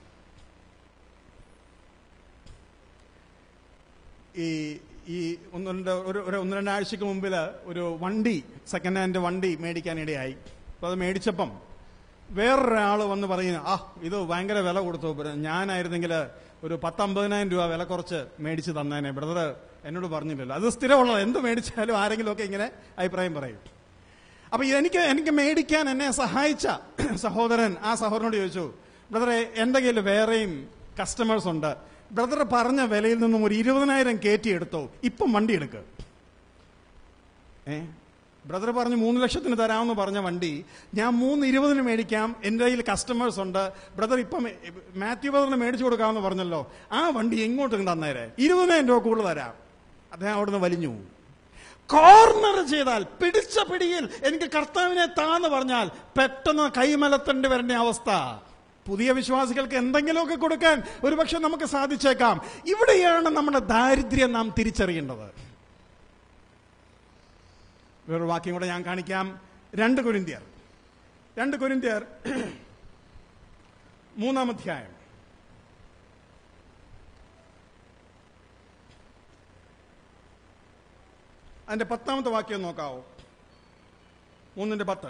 ഈ ഈ ഒന്ന് രണ്ട് ഒരു ഒരു ഒന്ന് രണ്ടാഴ്ചക്ക് മുമ്പിൽ ഒരു വണ്ടി സെക്കൻഡ് ഹാൻഡ് വണ്ടി മേടിക്കാനിടയായി അപ്പോൾ അത് മേടിച്ചപ്പം വേറൊരാൾ വന്ന് പറയുന്നു ആ ഇത് ഭയങ്കര വില കൊടുത്തു ഞാനായിരുന്നെങ്കിൽ ഒരു പത്തമ്പതിനായിരം രൂപ വില കുറച്ച് മേടിച്ച് തന്നേനെ ബ്രദർ എന്നോട് പറഞ്ഞില്ലല്ലോ അത് സ്ഥിരമുള്ളത് എന്ത് മേടിച്ചാലും ആരെങ്കിലുമൊക്കെ ഇങ്ങനെ അഭിപ്രായം പറയും അപ്പൊ എനിക്ക് എനിക്ക് മേടിക്കാൻ എന്നെ സഹായിച്ച സഹോദരൻ ആ സഹോദരനോട് ചോദിച്ചു ബ്രദറെ എന്റെ കയ്യിൽ വേറെയും കസ്റ്റമേഴ്സ് ഉണ്ട് ബ്രദർ പറഞ്ഞ വിലയിൽ നിന്നും ഒരു ഇരുപതിനായിരം കയറ്റി എടുത്തോ ഇപ്പം വണ്ടി എടുക്ക് ഏ ബ്രദർ പറഞ്ഞു മൂന്ന് ലക്ഷത്തിന് തരാമെന്ന് പറഞ്ഞ വണ്ടി ഞാൻ മൂന്ന് ഇരുപതിന് മേടിക്കാം എൻ്റെ കയ്യിൽ കസ്റ്റമേഴ്സ് ഉണ്ട് ബ്രദർ ഇപ്പം മാത്യു ബ്രദറിന് മേടിച്ചു കൊടുക്കാമെന്ന് പറഞ്ഞല്ലോ ആ വണ്ടി എങ്ങോട്ട് തന്നേരെ ഇരുപതിനായിരം രൂപ കൂടുതൽ തരാം അദ്ദേഹം അവിടുന്ന് വലിഞ്ഞു കോർണർ ചെയ്താൽ പിടിച്ച പിടിയിൽ എനിക്ക് കർത്താവിനെ താന്ന് പറഞ്ഞാൽ പെട്ടെന്ന് കൈമലത്തേണ്ടി വരേണ്ട അവസ്ഥ പുതിയ വിശ്വാസികൾക്ക് എന്തെങ്കിലുമൊക്കെ കൊടുക്കാൻ ഒരുപക്ഷെ നമുക്ക് സാധിച്ചേക്കാം ഇവിടെയാണ് നമ്മുടെ ദാരിദ്ര്യം നാം തിരിച്ചറിയേണ്ടത് വേറൊരു വാക്യം കൂടെ ഞാൻ കാണിക്കാം രണ്ട് കുരിന്തിയർ രണ്ട് കുരിന്തിയർ മൂന്നാം അധ്യായം അതിന്റെ പത്താമത്തെ വാക്യം നോക്കാവോ മൂന്നിന്റെ പത്ത്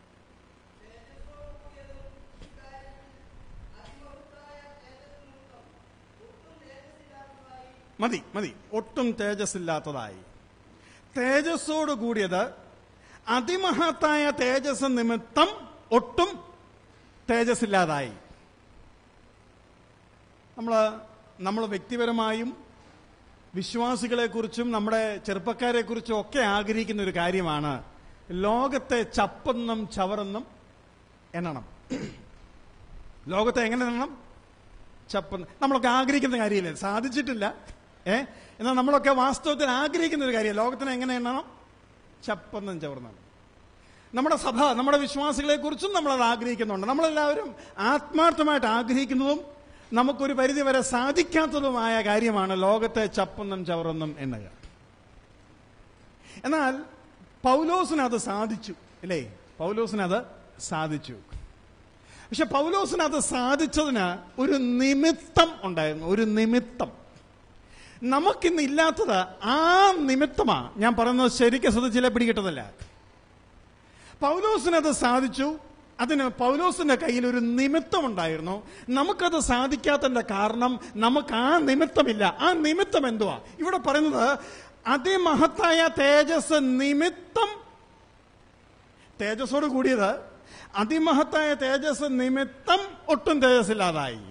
മതി മതി ഒട്ടും തേജസ്സില്ലാത്തതായി തേജസ്സോട് കൂടിയത് അതിമഹത്തായ തേജസ് നിമിത്തം ഒട്ടും തേജസ്സില്ലാതായി നമ്മൾ നമ്മൾ വ്യക്തിപരമായും വിശ്വാസികളെക്കുറിച്ചും നമ്മുടെ ചെറുപ്പക്കാരെക്കുറിച്ചും ഒക്കെ ആഗ്രഹിക്കുന്ന ഒരു കാര്യമാണ് ലോകത്തെ ചപ്പെന്നും ചവറെന്നും എണ്ണണം ലോകത്തെ എങ്ങനെ എണ്ണണം ചപ്പെന്ന് നമ്മളൊക്കെ ആഗ്രഹിക്കുന്ന കാര്യമില്ലേ സാധിച്ചിട്ടില്ല ഏ എന്നാൽ നമ്മളൊക്കെ വാസ്തവത്തിൽ ആഗ്രഹിക്കുന്ന ഒരു കാര്യം ലോകത്തിനെ എങ്ങനെ എണ്ണണം ചപ്പെന്നും ചവർന്നും നമ്മുടെ സഭ നമ്മുടെ വിശ്വാസികളെ കുറിച്ചും നമ്മൾ അത് ആഗ്രഹിക്കുന്നുണ്ട് നമ്മളെല്ലാവരും ആത്മാർത്ഥമായിട്ട് ആഗ്രഹിക്കുന്നതും നമുക്കൊരു പരിധിവരെ സാധിക്കാത്തതുമായ കാര്യമാണ് ലോകത്തെ ചപ്പെന്നും ചവറെന്നും എണ്ണുക എന്നാൽ പൗലോസിന് അത് സാധിച്ചു അല്ലേ പൗലോസിന് അത് സാധിച്ചു പക്ഷെ പൗലോസിന് അത് സാധിച്ചതിന് ഒരു നിമിത്തം ഉണ്ടായിരുന്നു ഒരു നിമിത്തം നമുക്കിന്ന് ഇല്ലാത്തത് ആ നിമിത്തമാ ഞാൻ പറയുന്നത് ശരിക്കും ശ്രദ്ധിച്ചില്ല പിടികിട്ടുന്നില്ല പൗലോസിന് അത് സാധിച്ചു അതിന് പൗലോസിന്റെ കയ്യിൽ ഒരു നിമിത്തം ഉണ്ടായിരുന്നു നമുക്കത് സാധിക്കാത്തതിന്റെ കാരണം നമുക്ക് ആ നിമിത്തമില്ല ആ നിമിത്തം എന്തുവാ ഇവിടെ പറയുന്നത് അതിമഹത്തായ തേജസ് നിമിത്തം തേജസ്സോട് കൂടിയത് അതിമഹത്തായ തേജസ് നിമിത്തം ഒട്ടും തേജസ്സില്ലാതായി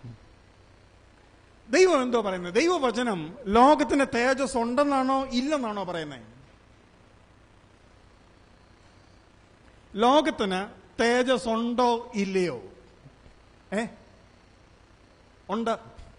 ദൈവം എന്തോ പറയുന്നത് ദൈവവചനം ലോകത്തിന് തേജസ് ഉണ്ടെന്നാണോ ഇല്ലെന്നാണോ പറയുന്നത് ലോകത്തിന് തേജസ് ഉണ്ടോ ഇല്ലയോ ഏ ഉണ്ട്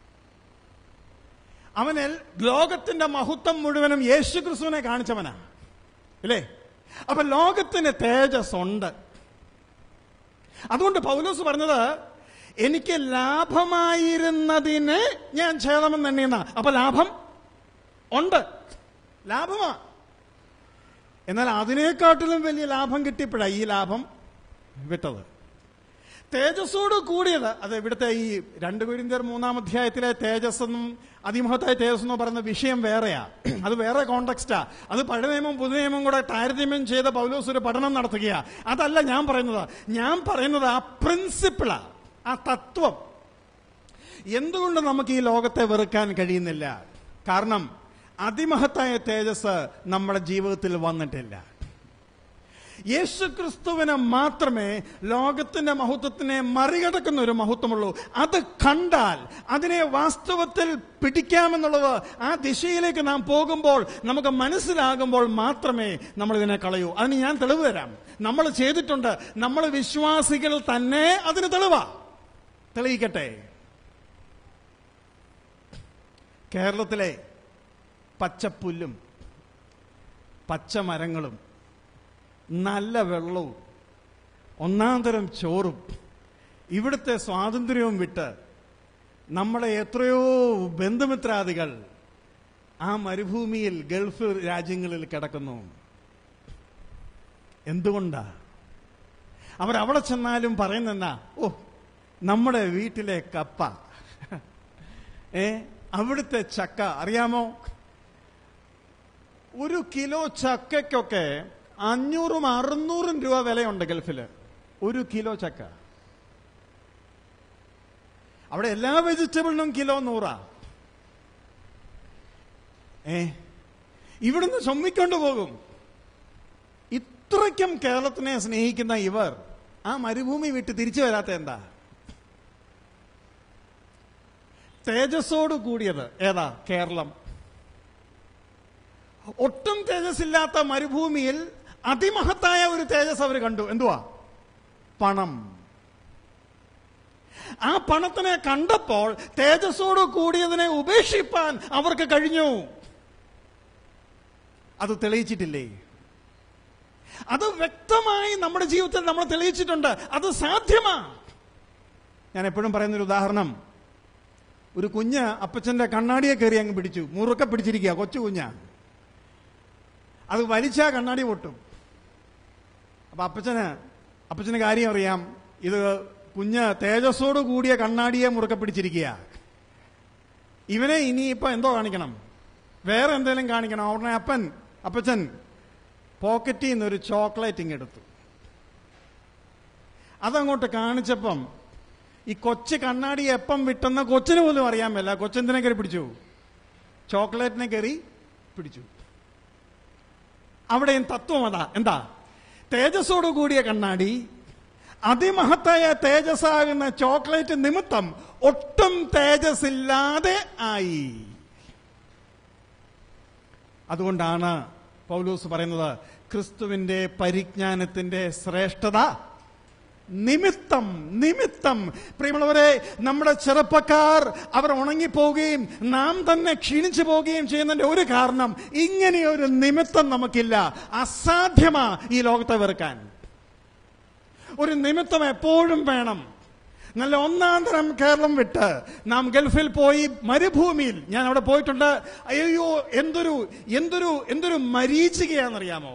അവനിൽ ലോകത്തിന്റെ മഹത്വം മുഴുവനും യേശു ക്രിസ്തുവിനെ കാണിച്ചവനാ ഇല്ലേ അപ്പൊ ലോകത്തിന് തേജസ് ഉണ്ട് അതുകൊണ്ട് പൗലോസ് പറഞ്ഞത് എനിക്ക് ലാഭമായിരുന്നതിന് ഞാൻ ഛേദമെന്ന് എണ്ണിയെന്ന അപ്പൊ ലാഭം ഉണ്ട് ലാഭമാ എന്നാൽ അതിനേക്കാട്ടിലും വലിയ ലാഭം കിട്ടിയപ്പോഴാണ് ഈ ലാഭം വിട്ടത് തേജസ്സോട് കൂടിയത് അത് ഇവിടുത്തെ ഈ രണ്ട് കുരിന്തിയർ മൂന്നാം അധ്യായത്തിലെ തേജസ് എന്നും അതിമഹത്തായ തേജസ് എന്ന് പറയുന്ന വിഷയം വേറെയാ അത് വേറെ കോണ്ടക്സ്റ്റാ അത് പഴയ നിയമം പുതിയ നിയമം കൂടെ താരതമ്യം ചെയ്ത പൗലോസ് ഒരു പഠനം നടത്തുകയാ അതല്ല ഞാൻ പറയുന്നത് ഞാൻ പറയുന്നത് ആ പ്രിൻസിപ്പിളാ ആ തത്വം എന്തുകൊണ്ട് നമുക്ക് ഈ ലോകത്തെ വെറുക്കാൻ കഴിയുന്നില്ല കാരണം അതിമഹത്തായ തേജസ് നമ്മുടെ ജീവിതത്തിൽ വന്നിട്ടില്ല യേശുക്രിസ്തുവിന് മാത്രമേ ലോകത്തിന്റെ മഹത്വത്തിനെ മറികടക്കുന്ന ഒരു മഹത്വമുള്ളൂ അത് കണ്ടാൽ അതിനെ വാസ്തവത്തിൽ പിടിക്കാമെന്നുള്ളത് ആ ദിശയിലേക്ക് നാം പോകുമ്പോൾ നമുക്ക് മനസ്സിലാകുമ്പോൾ മാത്രമേ നമ്മൾ ഇതിനെ കളയൂ അതിന് ഞാൻ തെളിവ് തരാം നമ്മൾ ചെയ്തിട്ടുണ്ട് നമ്മൾ വിശ്വാസികൾ തന്നെ അതിന് തെളിവാ തെളിയിക്കട്ടെ കേരളത്തിലെ പച്ചപ്പുല്ലും പച്ചമരങ്ങളും നല്ല വെള്ളവും ഒന്നാം തരം ചോറും ഇവിടുത്തെ സ്വാതന്ത്ര്യവും വിട്ട് നമ്മളെ എത്രയോ ബന്ധുമിത്രാദികൾ ആ മരുഭൂമിയിൽ ഗൾഫ് രാജ്യങ്ങളിൽ കിടക്കുന്നു എന്തുകൊണ്ടാ അവരവിടെ ചെന്നാലും പറയുന്നെന്നാ ഓ നമ്മുടെ വീട്ടിലെ കപ്പ ഏ അവിടുത്തെ ചക്ക അറിയാമോ ഒരു കിലോ ചക്കയ്ക്കൊക്കെ അഞ്ഞൂറും അറുന്നൂറും രൂപ വിലയുണ്ട് ഗൾഫില് ഒരു കിലോ ചക്ക അവിടെ എല്ലാ വെജിറ്റബിളിനും കിലോ നൂറാ ഏ ഇവിടുന്ന് ചുമ്മിക്കൊണ്ട് പോകും ഇത്രയ്ക്കും കേരളത്തിനെ സ്നേഹിക്കുന്ന ഇവർ ആ മരുഭൂമി വിട്ട് തിരിച്ചു വരാത്ത എന്താ തേജസ്സോട് കൂടിയത് ഏതാ കേരളം ഒട്ടും തേജസ്സില്ലാത്ത മരുഭൂമിയിൽ അതിമഹത്തായ ഒരു തേജസ് അവർ കണ്ടു എന്തുവാ പണം ആ പണത്തിനെ കണ്ടപ്പോൾ തേജസ്സോട് കൂടിയതിനെ ഉപേക്ഷിപ്പാൻ അവർക്ക് കഴിഞ്ഞു അത് തെളിയിച്ചിട്ടില്ലേ അത് വ്യക്തമായി നമ്മുടെ ജീവിതത്തിൽ നമ്മൾ തെളിയിച്ചിട്ടുണ്ട് അത് സാധ്യമാ ഞാൻ എപ്പോഴും പറയുന്നൊരു ഉദാഹരണം ഒരു കുഞ്ഞ് അപ്പച്ചന്റെ കണ്ണാടിയെ കയറി അങ്ങ് പിടിച്ചു മുറുക്കെ പിടിച്ചിരിക്കുക കൊച്ചു കുഞ്ഞ അത് വലിച്ചാ കണ്ണാടി പൊട്ടും അപ്പൊ അപ്പച്ചന് അപ്പച്ചന് കാര്യം അറിയാം ഇത് കുഞ്ഞ് തേജസ്സോട് കൂടിയ കണ്ണാടിയെ മുറുക്കെ പിടിച്ചിരിക്കുക ഇവനെ ഇനിയിപ്പോ എന്തോ കാണിക്കണം വേറെ എന്തെങ്കിലും കാണിക്കണം ഉടനെ അപ്പൻ അപ്പച്ചൻ പോക്കറ്റിൽ നിന്ന് ഒരു ചോക്ലേറ്റ് ഇങ്ങെടുത്തു അതങ്ങോട്ട് കാണിച്ചപ്പം ഈ കൊച്ചു കണ്ണാടി എപ്പം വിട്ടെന്ന് കൊച്ചിന് പോലും അറിയാൻ മേല കൊച്ചെന്തിനെ കയറി പിടിച്ചു ചോക്ലേറ്റിനെ കയറി പിടിച്ചു അവിടെയും തത്വം അതാ എന്താ തേജസ്സോട് കൂടിയ കണ്ണാടി അതിമഹത്തായ തേജസ്സാകുന്ന ചോക്ലേറ്റ് നിമിത്തം ഒട്ടും തേജസ്സില്ലാതെ ആയി അതുകൊണ്ടാണ് പൗലൂസ് പറയുന്നത് ക്രിസ്തുവിന്റെ പരിജ്ഞാനത്തിന്റെ ശ്രേഷ്ഠത നിമിത്തം നിമിത്തം പ്രിയമുള്ളവരെ നമ്മുടെ ചെറുപ്പക്കാർ അവർ ഉണങ്ങിപ്പോവുകയും നാം തന്നെ ക്ഷീണിച്ചു പോവുകയും ചെയ്യുന്നതിന്റെ ഒരു കാരണം ഇങ്ങനെയൊരു നിമിത്തം നമുക്കില്ല അസാധ്യമാ ഈ ലോകത്തെ വെറുക്കാൻ ഒരു നിമിത്തം എപ്പോഴും വേണം നല്ല ഒന്നാം തരം കേരളം വിട്ട് നാം ഗൾഫിൽ പോയി മരുഭൂമിയിൽ ഞാൻ അവിടെ പോയിട്ടുണ്ട് അയ്യോ എന്തൊരു എന്തൊരു എന്തൊരു മരീചികയാണെന്നറിയാമോ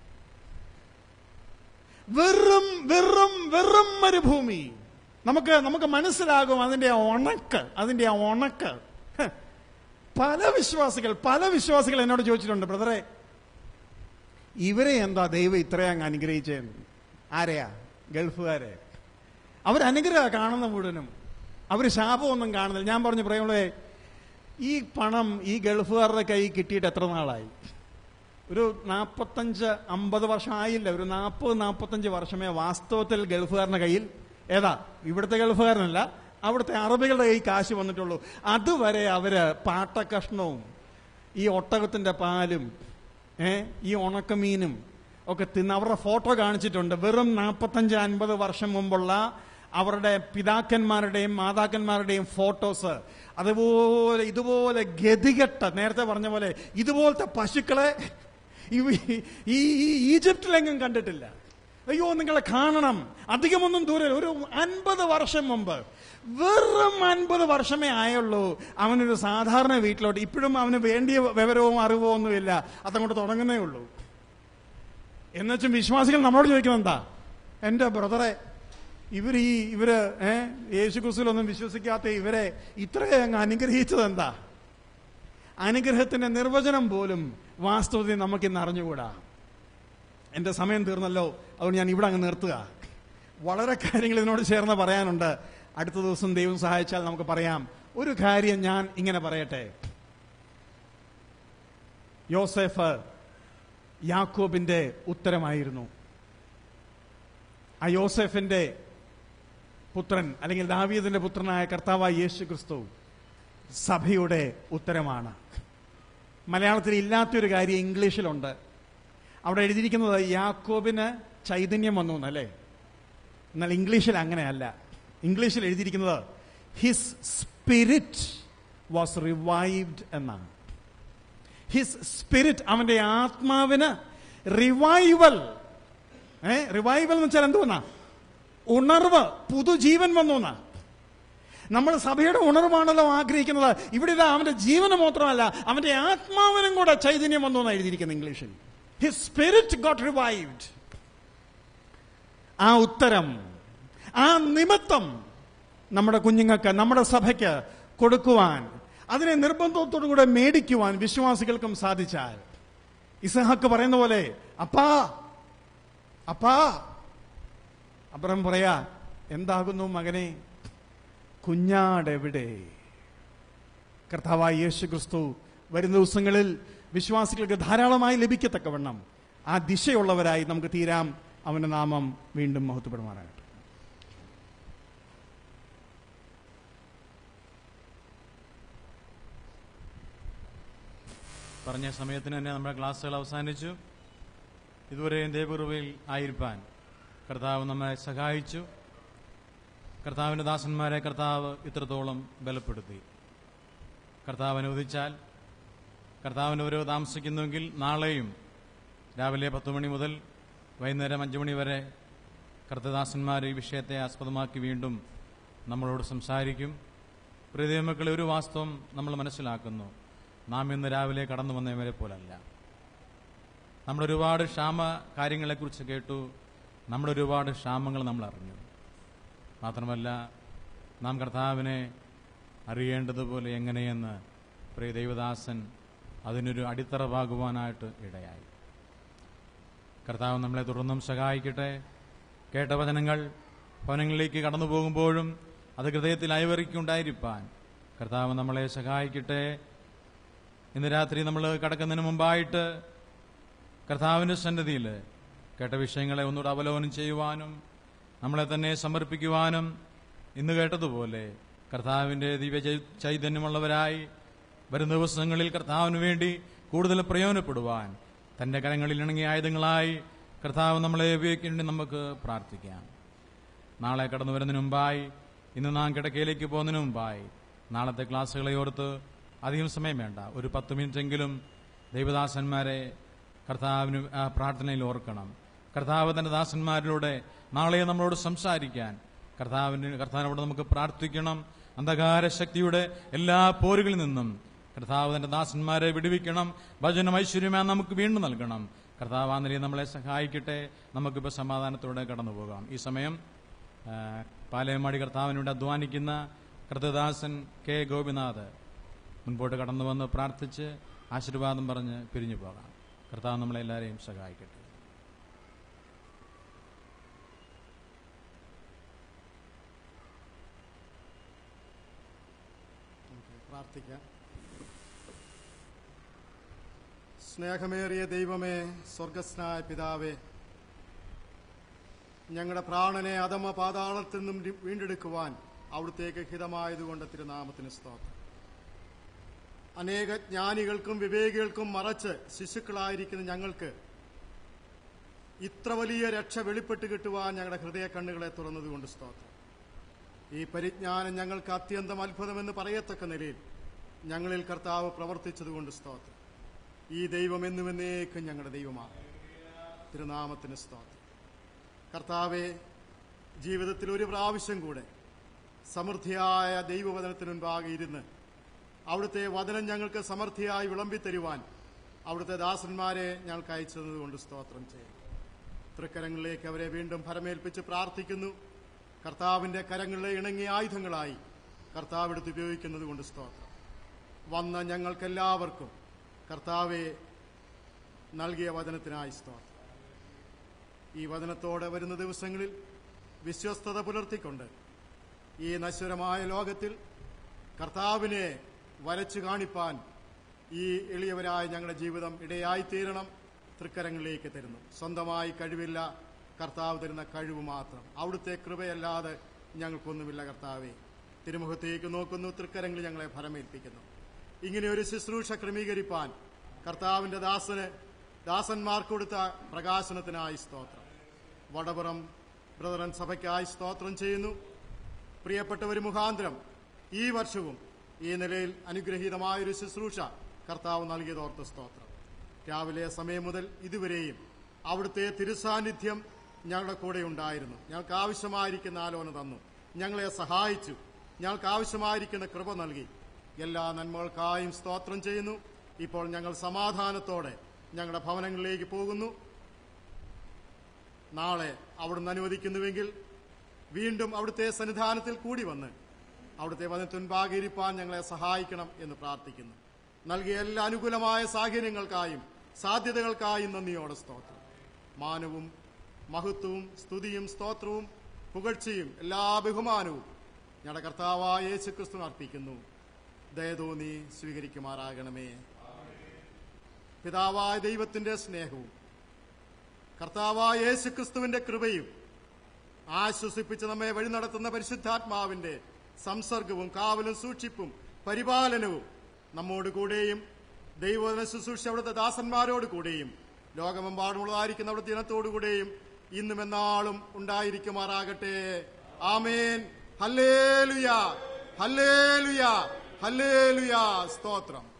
വെറും വെറും വെറും മരുഭൂമി നമുക്ക് നമുക്ക് മനസ്സിലാകും അതിന്റെ ആ ഉണക്ക് അതിന്റെ ആ ഉണക്ക് ഹ്. പല വിശ്വാസികൾ പല വിശ്വാസികൾ എന്നോട് ചോദിച്ചിട്ടുണ്ട് ബ്രദറെ ഇവരെ എന്താ ദൈവം ഇത്രയും അങ്ങ് അനുഗ്രഹിച്ചതെന്ന് ആരെയാ ഗൾഫുകാരെ അവരനുഗ്രഹ കാണുന്ന മുഴുവനും അവർ ശാപമൊന്നും കാണുന്നില്ല ഞാൻ പറഞ്ഞു പറയുമ്പോഴേ ഈ പണം ഈ ഗൾഫുകാരുടെ കൈ കിട്ടിയിട്ട് എത്ര നാളായി ഒരു നാൽപ്പത്തഞ്ച് അമ്പത് വർഷം ആയില്ല ഒരു നാൽപ്പത് നാൽപ്പത്തഞ്ച് വർഷമേ വാസ്തവത്തിൽ ഗൾഫുകാരന്റെ കയ്യിൽ ഏതാ ഇവിടുത്തെ ഗൾഫുകാരനല്ല അവിടുത്തെ അറബികളുടെ കൈ കാശ് വന്നിട്ടുള്ളൂ അതുവരെ അവര് പാട്ടക്കഷ്ണവും ഈ ഒട്ടകത്തിന്റെ പാലും ഏ ഈ ഉണക്കമീനും ഒക്കെ തിന്ന് അവരുടെ ഫോട്ടോ കാണിച്ചിട്ടുണ്ട് വെറും നാൽപ്പത്തഞ്ച് അൻപത് വർഷം മുമ്പുള്ള അവരുടെ പിതാക്കന്മാരുടെയും മാതാക്കന്മാരുടെയും ഫോട്ടോസ് അതുപോലെ ഇതുപോലെ ഗതികെട്ട നേരത്തെ പറഞ്ഞ പോലെ ഇതുപോലത്തെ പശുക്കളെ ഇവ- ഈ ഈ ഈജിപ്തിലെങ്ങും കണ്ടിട്ടില്ല അയ്യോ നിങ്ങളെ കാണണം അധികമൊന്നും ദൂരം ഒരു അൻപത് വർഷം മുമ്പ് വെറും അൻപത് വർഷമേ ആയുള്ളൂ അവനൊരു സാധാരണ വീട്ടിലോട്ട് ഇപ്പോഴും അവന് വേണ്ടിയ വിവരവും അറിവോ ഒന്നുമില്ല അതങ്ങോട്ട് തുടങ്ങുന്നേ ഉള്ളൂ എന്നുവെച്ചും വിശ്വാസികൾ നമ്മളോട് ചോദിക്കുന്നത് എന്താ എന്റെ ബ്രദറെ ഇവർ ഈ ഇവര് ഏ യേശു ക്രിസ്തുവിലൊന്നും വിശ്വസിക്കാത്ത ഇവരെ ഇത്രയും അങ്ങ് അനുഗ്രഹിച്ചത് എന്താ അനുഗ്രഹത്തിന്റെ നിർവചനം പോലും വാസ്തവത്തിൽ നമുക്കിന്ന് അറിഞ്ഞുകൂടാ എന്റെ സമയം തീർന്നല്ലോ അതുകൊണ്ട് ഞാൻ ഇവിടെ അങ്ങ് നിർത്തുക വളരെ കാര്യങ്ങൾ ഇതിനോട് ചേർന്ന് പറയാനുണ്ട് അടുത്ത ദിവസം ദൈവം സഹായിച്ചാൽ നമുക്ക് പറയാം ഒരു കാര്യം ഞാൻ ഇങ്ങനെ പറയട്ടെ യോസെഫ് യാക്കോബിന്റെ ഉത്തരമായിരുന്നു ആ യോസെഫിന്റെ പുത്രൻ അല്ലെങ്കിൽ ദാവീദിന്റെ പുത്രനായ കർത്താവായ യേശു ക്രിസ്തു സഭയുടെ ഉത്തരമാണ് മലയാളത്തിൽ ഇല്ലാത്തൊരു കാര്യം ഇംഗ്ലീഷിലുണ്ട് അവിടെ എഴുതിയിരിക്കുന്നത് യാക്കോബിന് ചൈതന്യം വന്നു എന്നല്ലേ എന്നാൽ ഇംഗ്ലീഷിൽ അങ്ങനെയല്ല ഇംഗ്ലീഷിൽ എഴുതിയിരിക്കുന്നത് ഹിസ് സ്പിരിറ്റ് വാസ് റിവൈവ്ഡ് എന്നാണ് ഹിസ് സ്പിരിറ്റ് അവന്റെ ആത്മാവിന് റിവൈവൽ ഏ റിവൈവൽ എന്ന് വെച്ചാൽ എന്തുവന്നാ ഉണർവ് പുതുജീവൻ വന്നു എന്നാ നമ്മൾ സഭയുടെ ഉണർവാണല്ലോ ആഗ്രഹിക്കുന്നത് ഇവിടെ ഇതാ അവന്റെ ജീവന് മാത്രമല്ല അവന്റെ ആത്മാവിനും കൂടെ ചൈതന്യം വന്നു എന്നാണ് എഴുതിയിരിക്കുന്നത് ഇംഗ്ലീഷിൽ ഹിസ് സ്പിരിറ്റ് ഗോട്ട് റിവൈവ്ഡ് ആ ഉത്തരം ആ നിമിത്തം നമ്മുടെ കുഞ്ഞുങ്ങൾക്ക് നമ്മുടെ സഭയ്ക്ക് കൊടുക്കുവാൻ അതിനെ നിർബന്ധത്തോടുകൂടെ മേടിക്കുവാൻ വിശ്വാസികൾക്കും സാധിച്ചാൽ ഇസഹാക്ക് പറയുന്ന പോലെ അപ്പാ അപ്പാ അബ്രഹം പറയാ എന്താകുന്നു മകനെ കുഞ്ഞാടെവിടെ കർത്താവായ യേശു ക്രിസ്തു വരുന്ന ദിവസങ്ങളിൽ വിശ്വാസികൾക്ക് ധാരാളമായി ലഭിക്കത്തക്കവണ്ണം ആ ദിശയുള്ളവരായി നമുക്ക് തീരാം അവന്റെ നാമം വീണ്ടും മഹത്വപ്പെടുമാറാകട്ടെ പറഞ്ഞ സമയത്തിന് തന്നെ നമ്മുടെ ക്ലാസ്സുകൾ അവസാനിച്ചു ഇതുവരെയും ദേവകൃപയിൽ ആയിരിക്കാൻ കർത്താവ് നമ്മെ സഹായിച്ചു കർത്താവിന്റെ ദാസന്മാരെ കർത്താവ് ഇത്രത്തോളം ബലപ്പെടുത്തി കർത്താവ് അനുവദിച്ചാൽ കർത്താവിന് ഓരോ താമസിക്കുന്നുവെങ്കിൽ നാളെയും രാവിലെ പത്ത് മണി മുതൽ വൈകുന്നേരം അഞ്ചു മണി വരെ കർത്തദാസന്മാർ ഈ വിഷയത്തെ ആസ്പദമാക്കി വീണ്ടും നമ്മളോട് സംസാരിക്കും പ്രിയമക്കളെ ഒരു വാസ്തവം നമ്മൾ മനസ്സിലാക്കുന്നു നാം ഇന്ന് രാവിലെ കടന്നു വന്നവരെ പോലല്ല നമ്മൾ ഒരുപാട് ക്ഷാമ കാര്യങ്ങളെക്കുറിച്ച് കേട്ടു നമ്മുടെ ഒരുപാട് ക്ഷാമങ്ങൾ നമ്മൾ അറിഞ്ഞു മാത്രമല്ല നാം കർത്താവിനെ അറിയേണ്ടതുപോലെ എങ്ങനെയെന്ന് പ്രിയ ദൈവദാസൻ അതിനൊരു അടിത്തറവാകുവാനായിട്ട് ഇടയായി കർത്താവ് നമ്മളെ തുടർന്നും സഹായിക്കട്ടെ കേട്ട വചനങ്ങൾ ഭവനങ്ങളിലേക്ക് കടന്നു പോകുമ്പോഴും അത് ഹൃദയത്തിൽ അയവറിക്കുണ്ടായിരിക്കാൻ കർത്താവ് നമ്മളെ സഹായിക്കട്ടെ ഇന്ന് രാത്രി നമ്മൾ കടക്കുന്നതിന് മുമ്പായിട്ട് കർത്താവിന്റെ സന്നദ്ധിയിൽ കേട്ട വിഷയങ്ങളെ ഒന്നുകൂടെ അവലോകനം ചെയ്യുവാനും നമ്മളെ തന്നെ സമർപ്പിക്കുവാനും ഇന്ന് കേട്ടതുപോലെ കർത്താവിന്റെ ദിവ്യ ചൈ- ചൈതന്യമുള്ളവരായി വരും ദിവസങ്ങളിൽ കർത്താവിന് വേണ്ടി കൂടുതൽ പ്രയോജനപ്പെടുവാൻ തന്റെ കരങ്ങളിൽ ഇണങ്ങിയ ആയുധങ്ങളായി കർത്താവ് നമ്മളെ ഉപയോഗിക്കേണ്ടി നമുക്ക് പ്രാർത്ഥിക്കാം നാളെ കടന്നു വരുന്നതിന് മുമ്പായി ഇന്ന് നാം കിടക്കയിലേക്ക് പോകുന്നതിന് മുമ്പായി നാളത്തെ ക്ലാസ്സുകളെ ഓർത്ത് അധികം സമയം വേണ്ട ഒരു പത്ത് മിനിറ്റെങ്കിലും ദൈവദാസന്മാരെ കർത്താവിന് ആ പ്രാർത്ഥനയിൽ ഓർക്കണം കർത്താവ് തന്റെ ദാസന്മാരിലൂടെ നാളെ നമ്മളോട് സംസാരിക്കാൻ കർത്താവിന് കർത്താവിനോട് നമുക്ക് പ്രാർത്ഥിക്കണം അന്ധകാര ശക്തിയുടെ എല്ലാ പോരുകളിൽ നിന്നും കർത്താവ് തന്റെ ദാസന്മാരെ വിടുവിക്കണം ഭജനം ഐശ്വര്യമാ നമുക്ക് വീണ്ടും നൽകണം കർത്താവ് ആ നിലയിൽ നമ്മളെ സഹായിക്കട്ടെ നമുക്കിപ്പോൾ സമാധാനത്തോടെ കടന്നു പോകാം ഈ സമയം ആ, പാലയമാടി കർത്താവിനോട് അധ്വാനിക്കുന്ന കൃതദാസൻ കെ ഗോപിനാഥ് മുൻപോട്ട് കടന്നു വന്ന് പ്രാർത്ഥിച്ച് ആശീർവാദം പറഞ്ഞ് പിരിഞ്ഞു പോകാം കർത്താവ് നമ്മളെല്ലാവരെയും സഹായിക്കട്ടെ നമുക്ക് പ്രാർത്ഥിക്കാം സ്നേഹമേറിയ ദൈവമേ സ്വർഗസ്നായ പിതാവേ ഞങ്ങളുടെ പ്രാണനെ അധമ പാതാളത്തിൽ നിന്നും രി- വീണ്ടെടുക്കുവാൻ അവിടുത്തേക്ക് ഹിതമായതുകൊണ്ട് തിരുനാമത്തിന് സ്തോത്രം അനേക ജ്ഞാനികൾക്കും വിവേകികൾക്കും മറച്ച് ശിശുക്കളായിരിക്കുന്ന ഞങ്ങൾക്ക് ഇത്ര വലിയ രക്ഷ വെളിപ്പെട്ട് കിട്ടുവാൻ ഞങ്ങളുടെ ഹൃദയ കണ്ണുകളെ തുറന്നതുകൊണ്ട് സ്തോത്രം ഈ പരിജ്ഞാനം ഞങ്ങൾക്ക് അത്യന്തം അത്ഭുതമെന്ന് പറയത്തക്ക നിലയിൽ ഞങ്ങളിൽ കർത്താവ് പ്രവർത്തിച്ചതുകൊണ്ട് സ്തോത്രം ഈ ദൈവം എന്നുമെന്നേക്കും ഞങ്ങളുടെ ദൈവമാണ് തിരുനാമത്തിന് സ്തോത്രം കർത്താവെ ജീവിതത്തിൽ ഒരു പ്രാവശ്യം കൂടെ സമൃദ്ധിയായ ദൈവവചനത്തിന് മുൻപാകെ ഇരുന്ന് അവിടുത്തെ വചനം ഞങ്ങൾക്ക് സമൃദ്ധിയായി വിളമ്പിത്തരുവാൻ അവിടുത്തെ ദാസന്മാരെ ഞങ്ങൾക്ക് അയച്ചതുകൊണ്ട് സ്തോത്രം ചെയ്യും തൃക്കരങ്ങളിലേക്ക് അവരെ വീണ്ടും ഫലമേൽപ്പിച്ച് പ്രാർത്ഥിക്കുന്നു കർത്താവിന്റെ കരങ്ങളിലെ ഇണങ്ങിയ ആയുധങ്ങളായി കർത്താവ് എടുത്ത് ഉപയോഗിക്കുന്നത് കൊണ്ട് സ്തോത്രം വന്ന ഞങ്ങൾക്കെല്ലാവർക്കും കർത്താവെ നൽകിയ വചനത്തിനായി സ്തോത്രം ഈ വചനത്തോടെ വരുന്ന ദിവസങ്ങളിൽ വിശ്വസ്തത പുലർത്തിക്കൊണ്ട് ഈ നശ്വരമായ ലോകത്തിൽ കർത്താവിനെ വരച്ചു കാണിപ്പാൻ ഈ എളിയവരായ ഞങ്ങളുടെ ജീവിതം ഇടയായിത്തീരണം തൃക്കരങ്ങളിലേക്ക് തരുന്നു സ്വന്തമായി കഴിവില്ല കർത്താവ് തരുന്ന കഴിവ് മാത്രം അവിടുത്തെ കൃപയല്ലാതെ ഞങ്ങൾക്കൊന്നുമില്ല കർത്താവെ തിരുമുഖത്തേക്ക് നോക്കുന്നു തൃക്കരങ്ങളിൽ ഞങ്ങളെ ഫലമേൽപ്പിക്കുന്നു ഇങ്ങനെ ഒരു ശുശ്രൂഷ ക്രമീകരിപ്പാൻ കർത്താവിന്റെ ദാസന് ദാസന്മാർക്ക് കൊടുത്ത പ്രകാശനത്തിനായി സ്തോത്രം വടപുറം ബ്രദറൻ സഭയ്ക്കായി സ്തോത്രം ചെയ്യുന്നു പ്രിയപ്പെട്ടവർ മുഖാന്തരം ഈ വർഷവും ഈ നിലയിൽ അനുഗ്രഹീതമായൊരു ശുശ്രൂഷ കർത്താവ് നൽകിയതോർത്ത് സ്തോത്രം രാവിലെ സമയം മുതൽ ഇതുവരെയും അവിടുത്തെ തിരുസാന്നിധ്യം ഞങ്ങളുടെ കൂടെ ഉണ്ടായിരുന്നു ഞങ്ങൾക്ക് ആവശ്യമായിരിക്കുന്ന ആലോചന തന്നു ഞങ്ങളെ സഹായിച്ചു ഞങ്ങൾക്ക് ആവശ്യമായിരിക്കുന്ന കൃപ നൽകി എല്ലാ നന്മകൾക്കായും സ്തോത്രം ചെയ്യുന്നു ഇപ്പോൾ ഞങ്ങൾ സമാധാനത്തോടെ ഞങ്ങളുടെ ഭവനങ്ങളിലേക്ക് പോകുന്നു നാളെ അവിടുന്ന് അനുവദിക്കുന്നുവെങ്കിൽ വീണ്ടും അവിടുത്തെ സന്നിധാനത്തിൽ കൂടി വന്ന് അവിടുത്തെ വനത്തുൻപാകെ ഇരിപ്പാൻ ഞങ്ങളെ സഹായിക്കണം എന്ന് പ്രാർത്ഥിക്കുന്നു നൽകിയ എല്ലാ അനുകൂലമായ സാഹചര്യങ്ങൾക്കായും സാധ്യതകൾക്കായും നന്ദിയോടെ സ്തോത്രം മാനവും മഹത്വവും സ്തുതിയും സ്തോത്രവും പുകഴ്ചയും എല്ലാ ബഹുമാനവും ഞങ്ങളുടെ കർത്താവായ യേശുക്രിസ്തു അർപ്പിക്കുന്നു ദയതോന്നി സ്വീകരിക്കുമാറാകണമേ പിതാവായ ദൈവത്തിന്റെ സ്നേഹവും കർത്താവായ യേശുക്രിസ്തുവിന്റെ കൃപയും ആശ്വസിപ്പിച്ച് നമ്മെ വഴി നടത്തുന്ന പരിശുദ്ധാത്മാവിന്റെ സംസർഗവും കാവലും സൂക്ഷിപ്പും പരിപാലനവും നമ്മോട് കൂടെയും ദൈവവചന ശുശ്രൂഷ അവിടുത്തെ ദാസന്മാരോട് കൂടെയും ലോകമെമ്പാടുമുള്ളതായിരിക്കുന്ന അവിടുത്തെ ഇനത്തോടുകൂടെയും ഇന്നും എന്നാളും ഉണ്ടായിരിക്കുമാറാകട്ടെ ആമേൻ ഹല്ലേലുയ ഹല്ലേലുയ ഹല്ലേലുയ സ്തോത്രം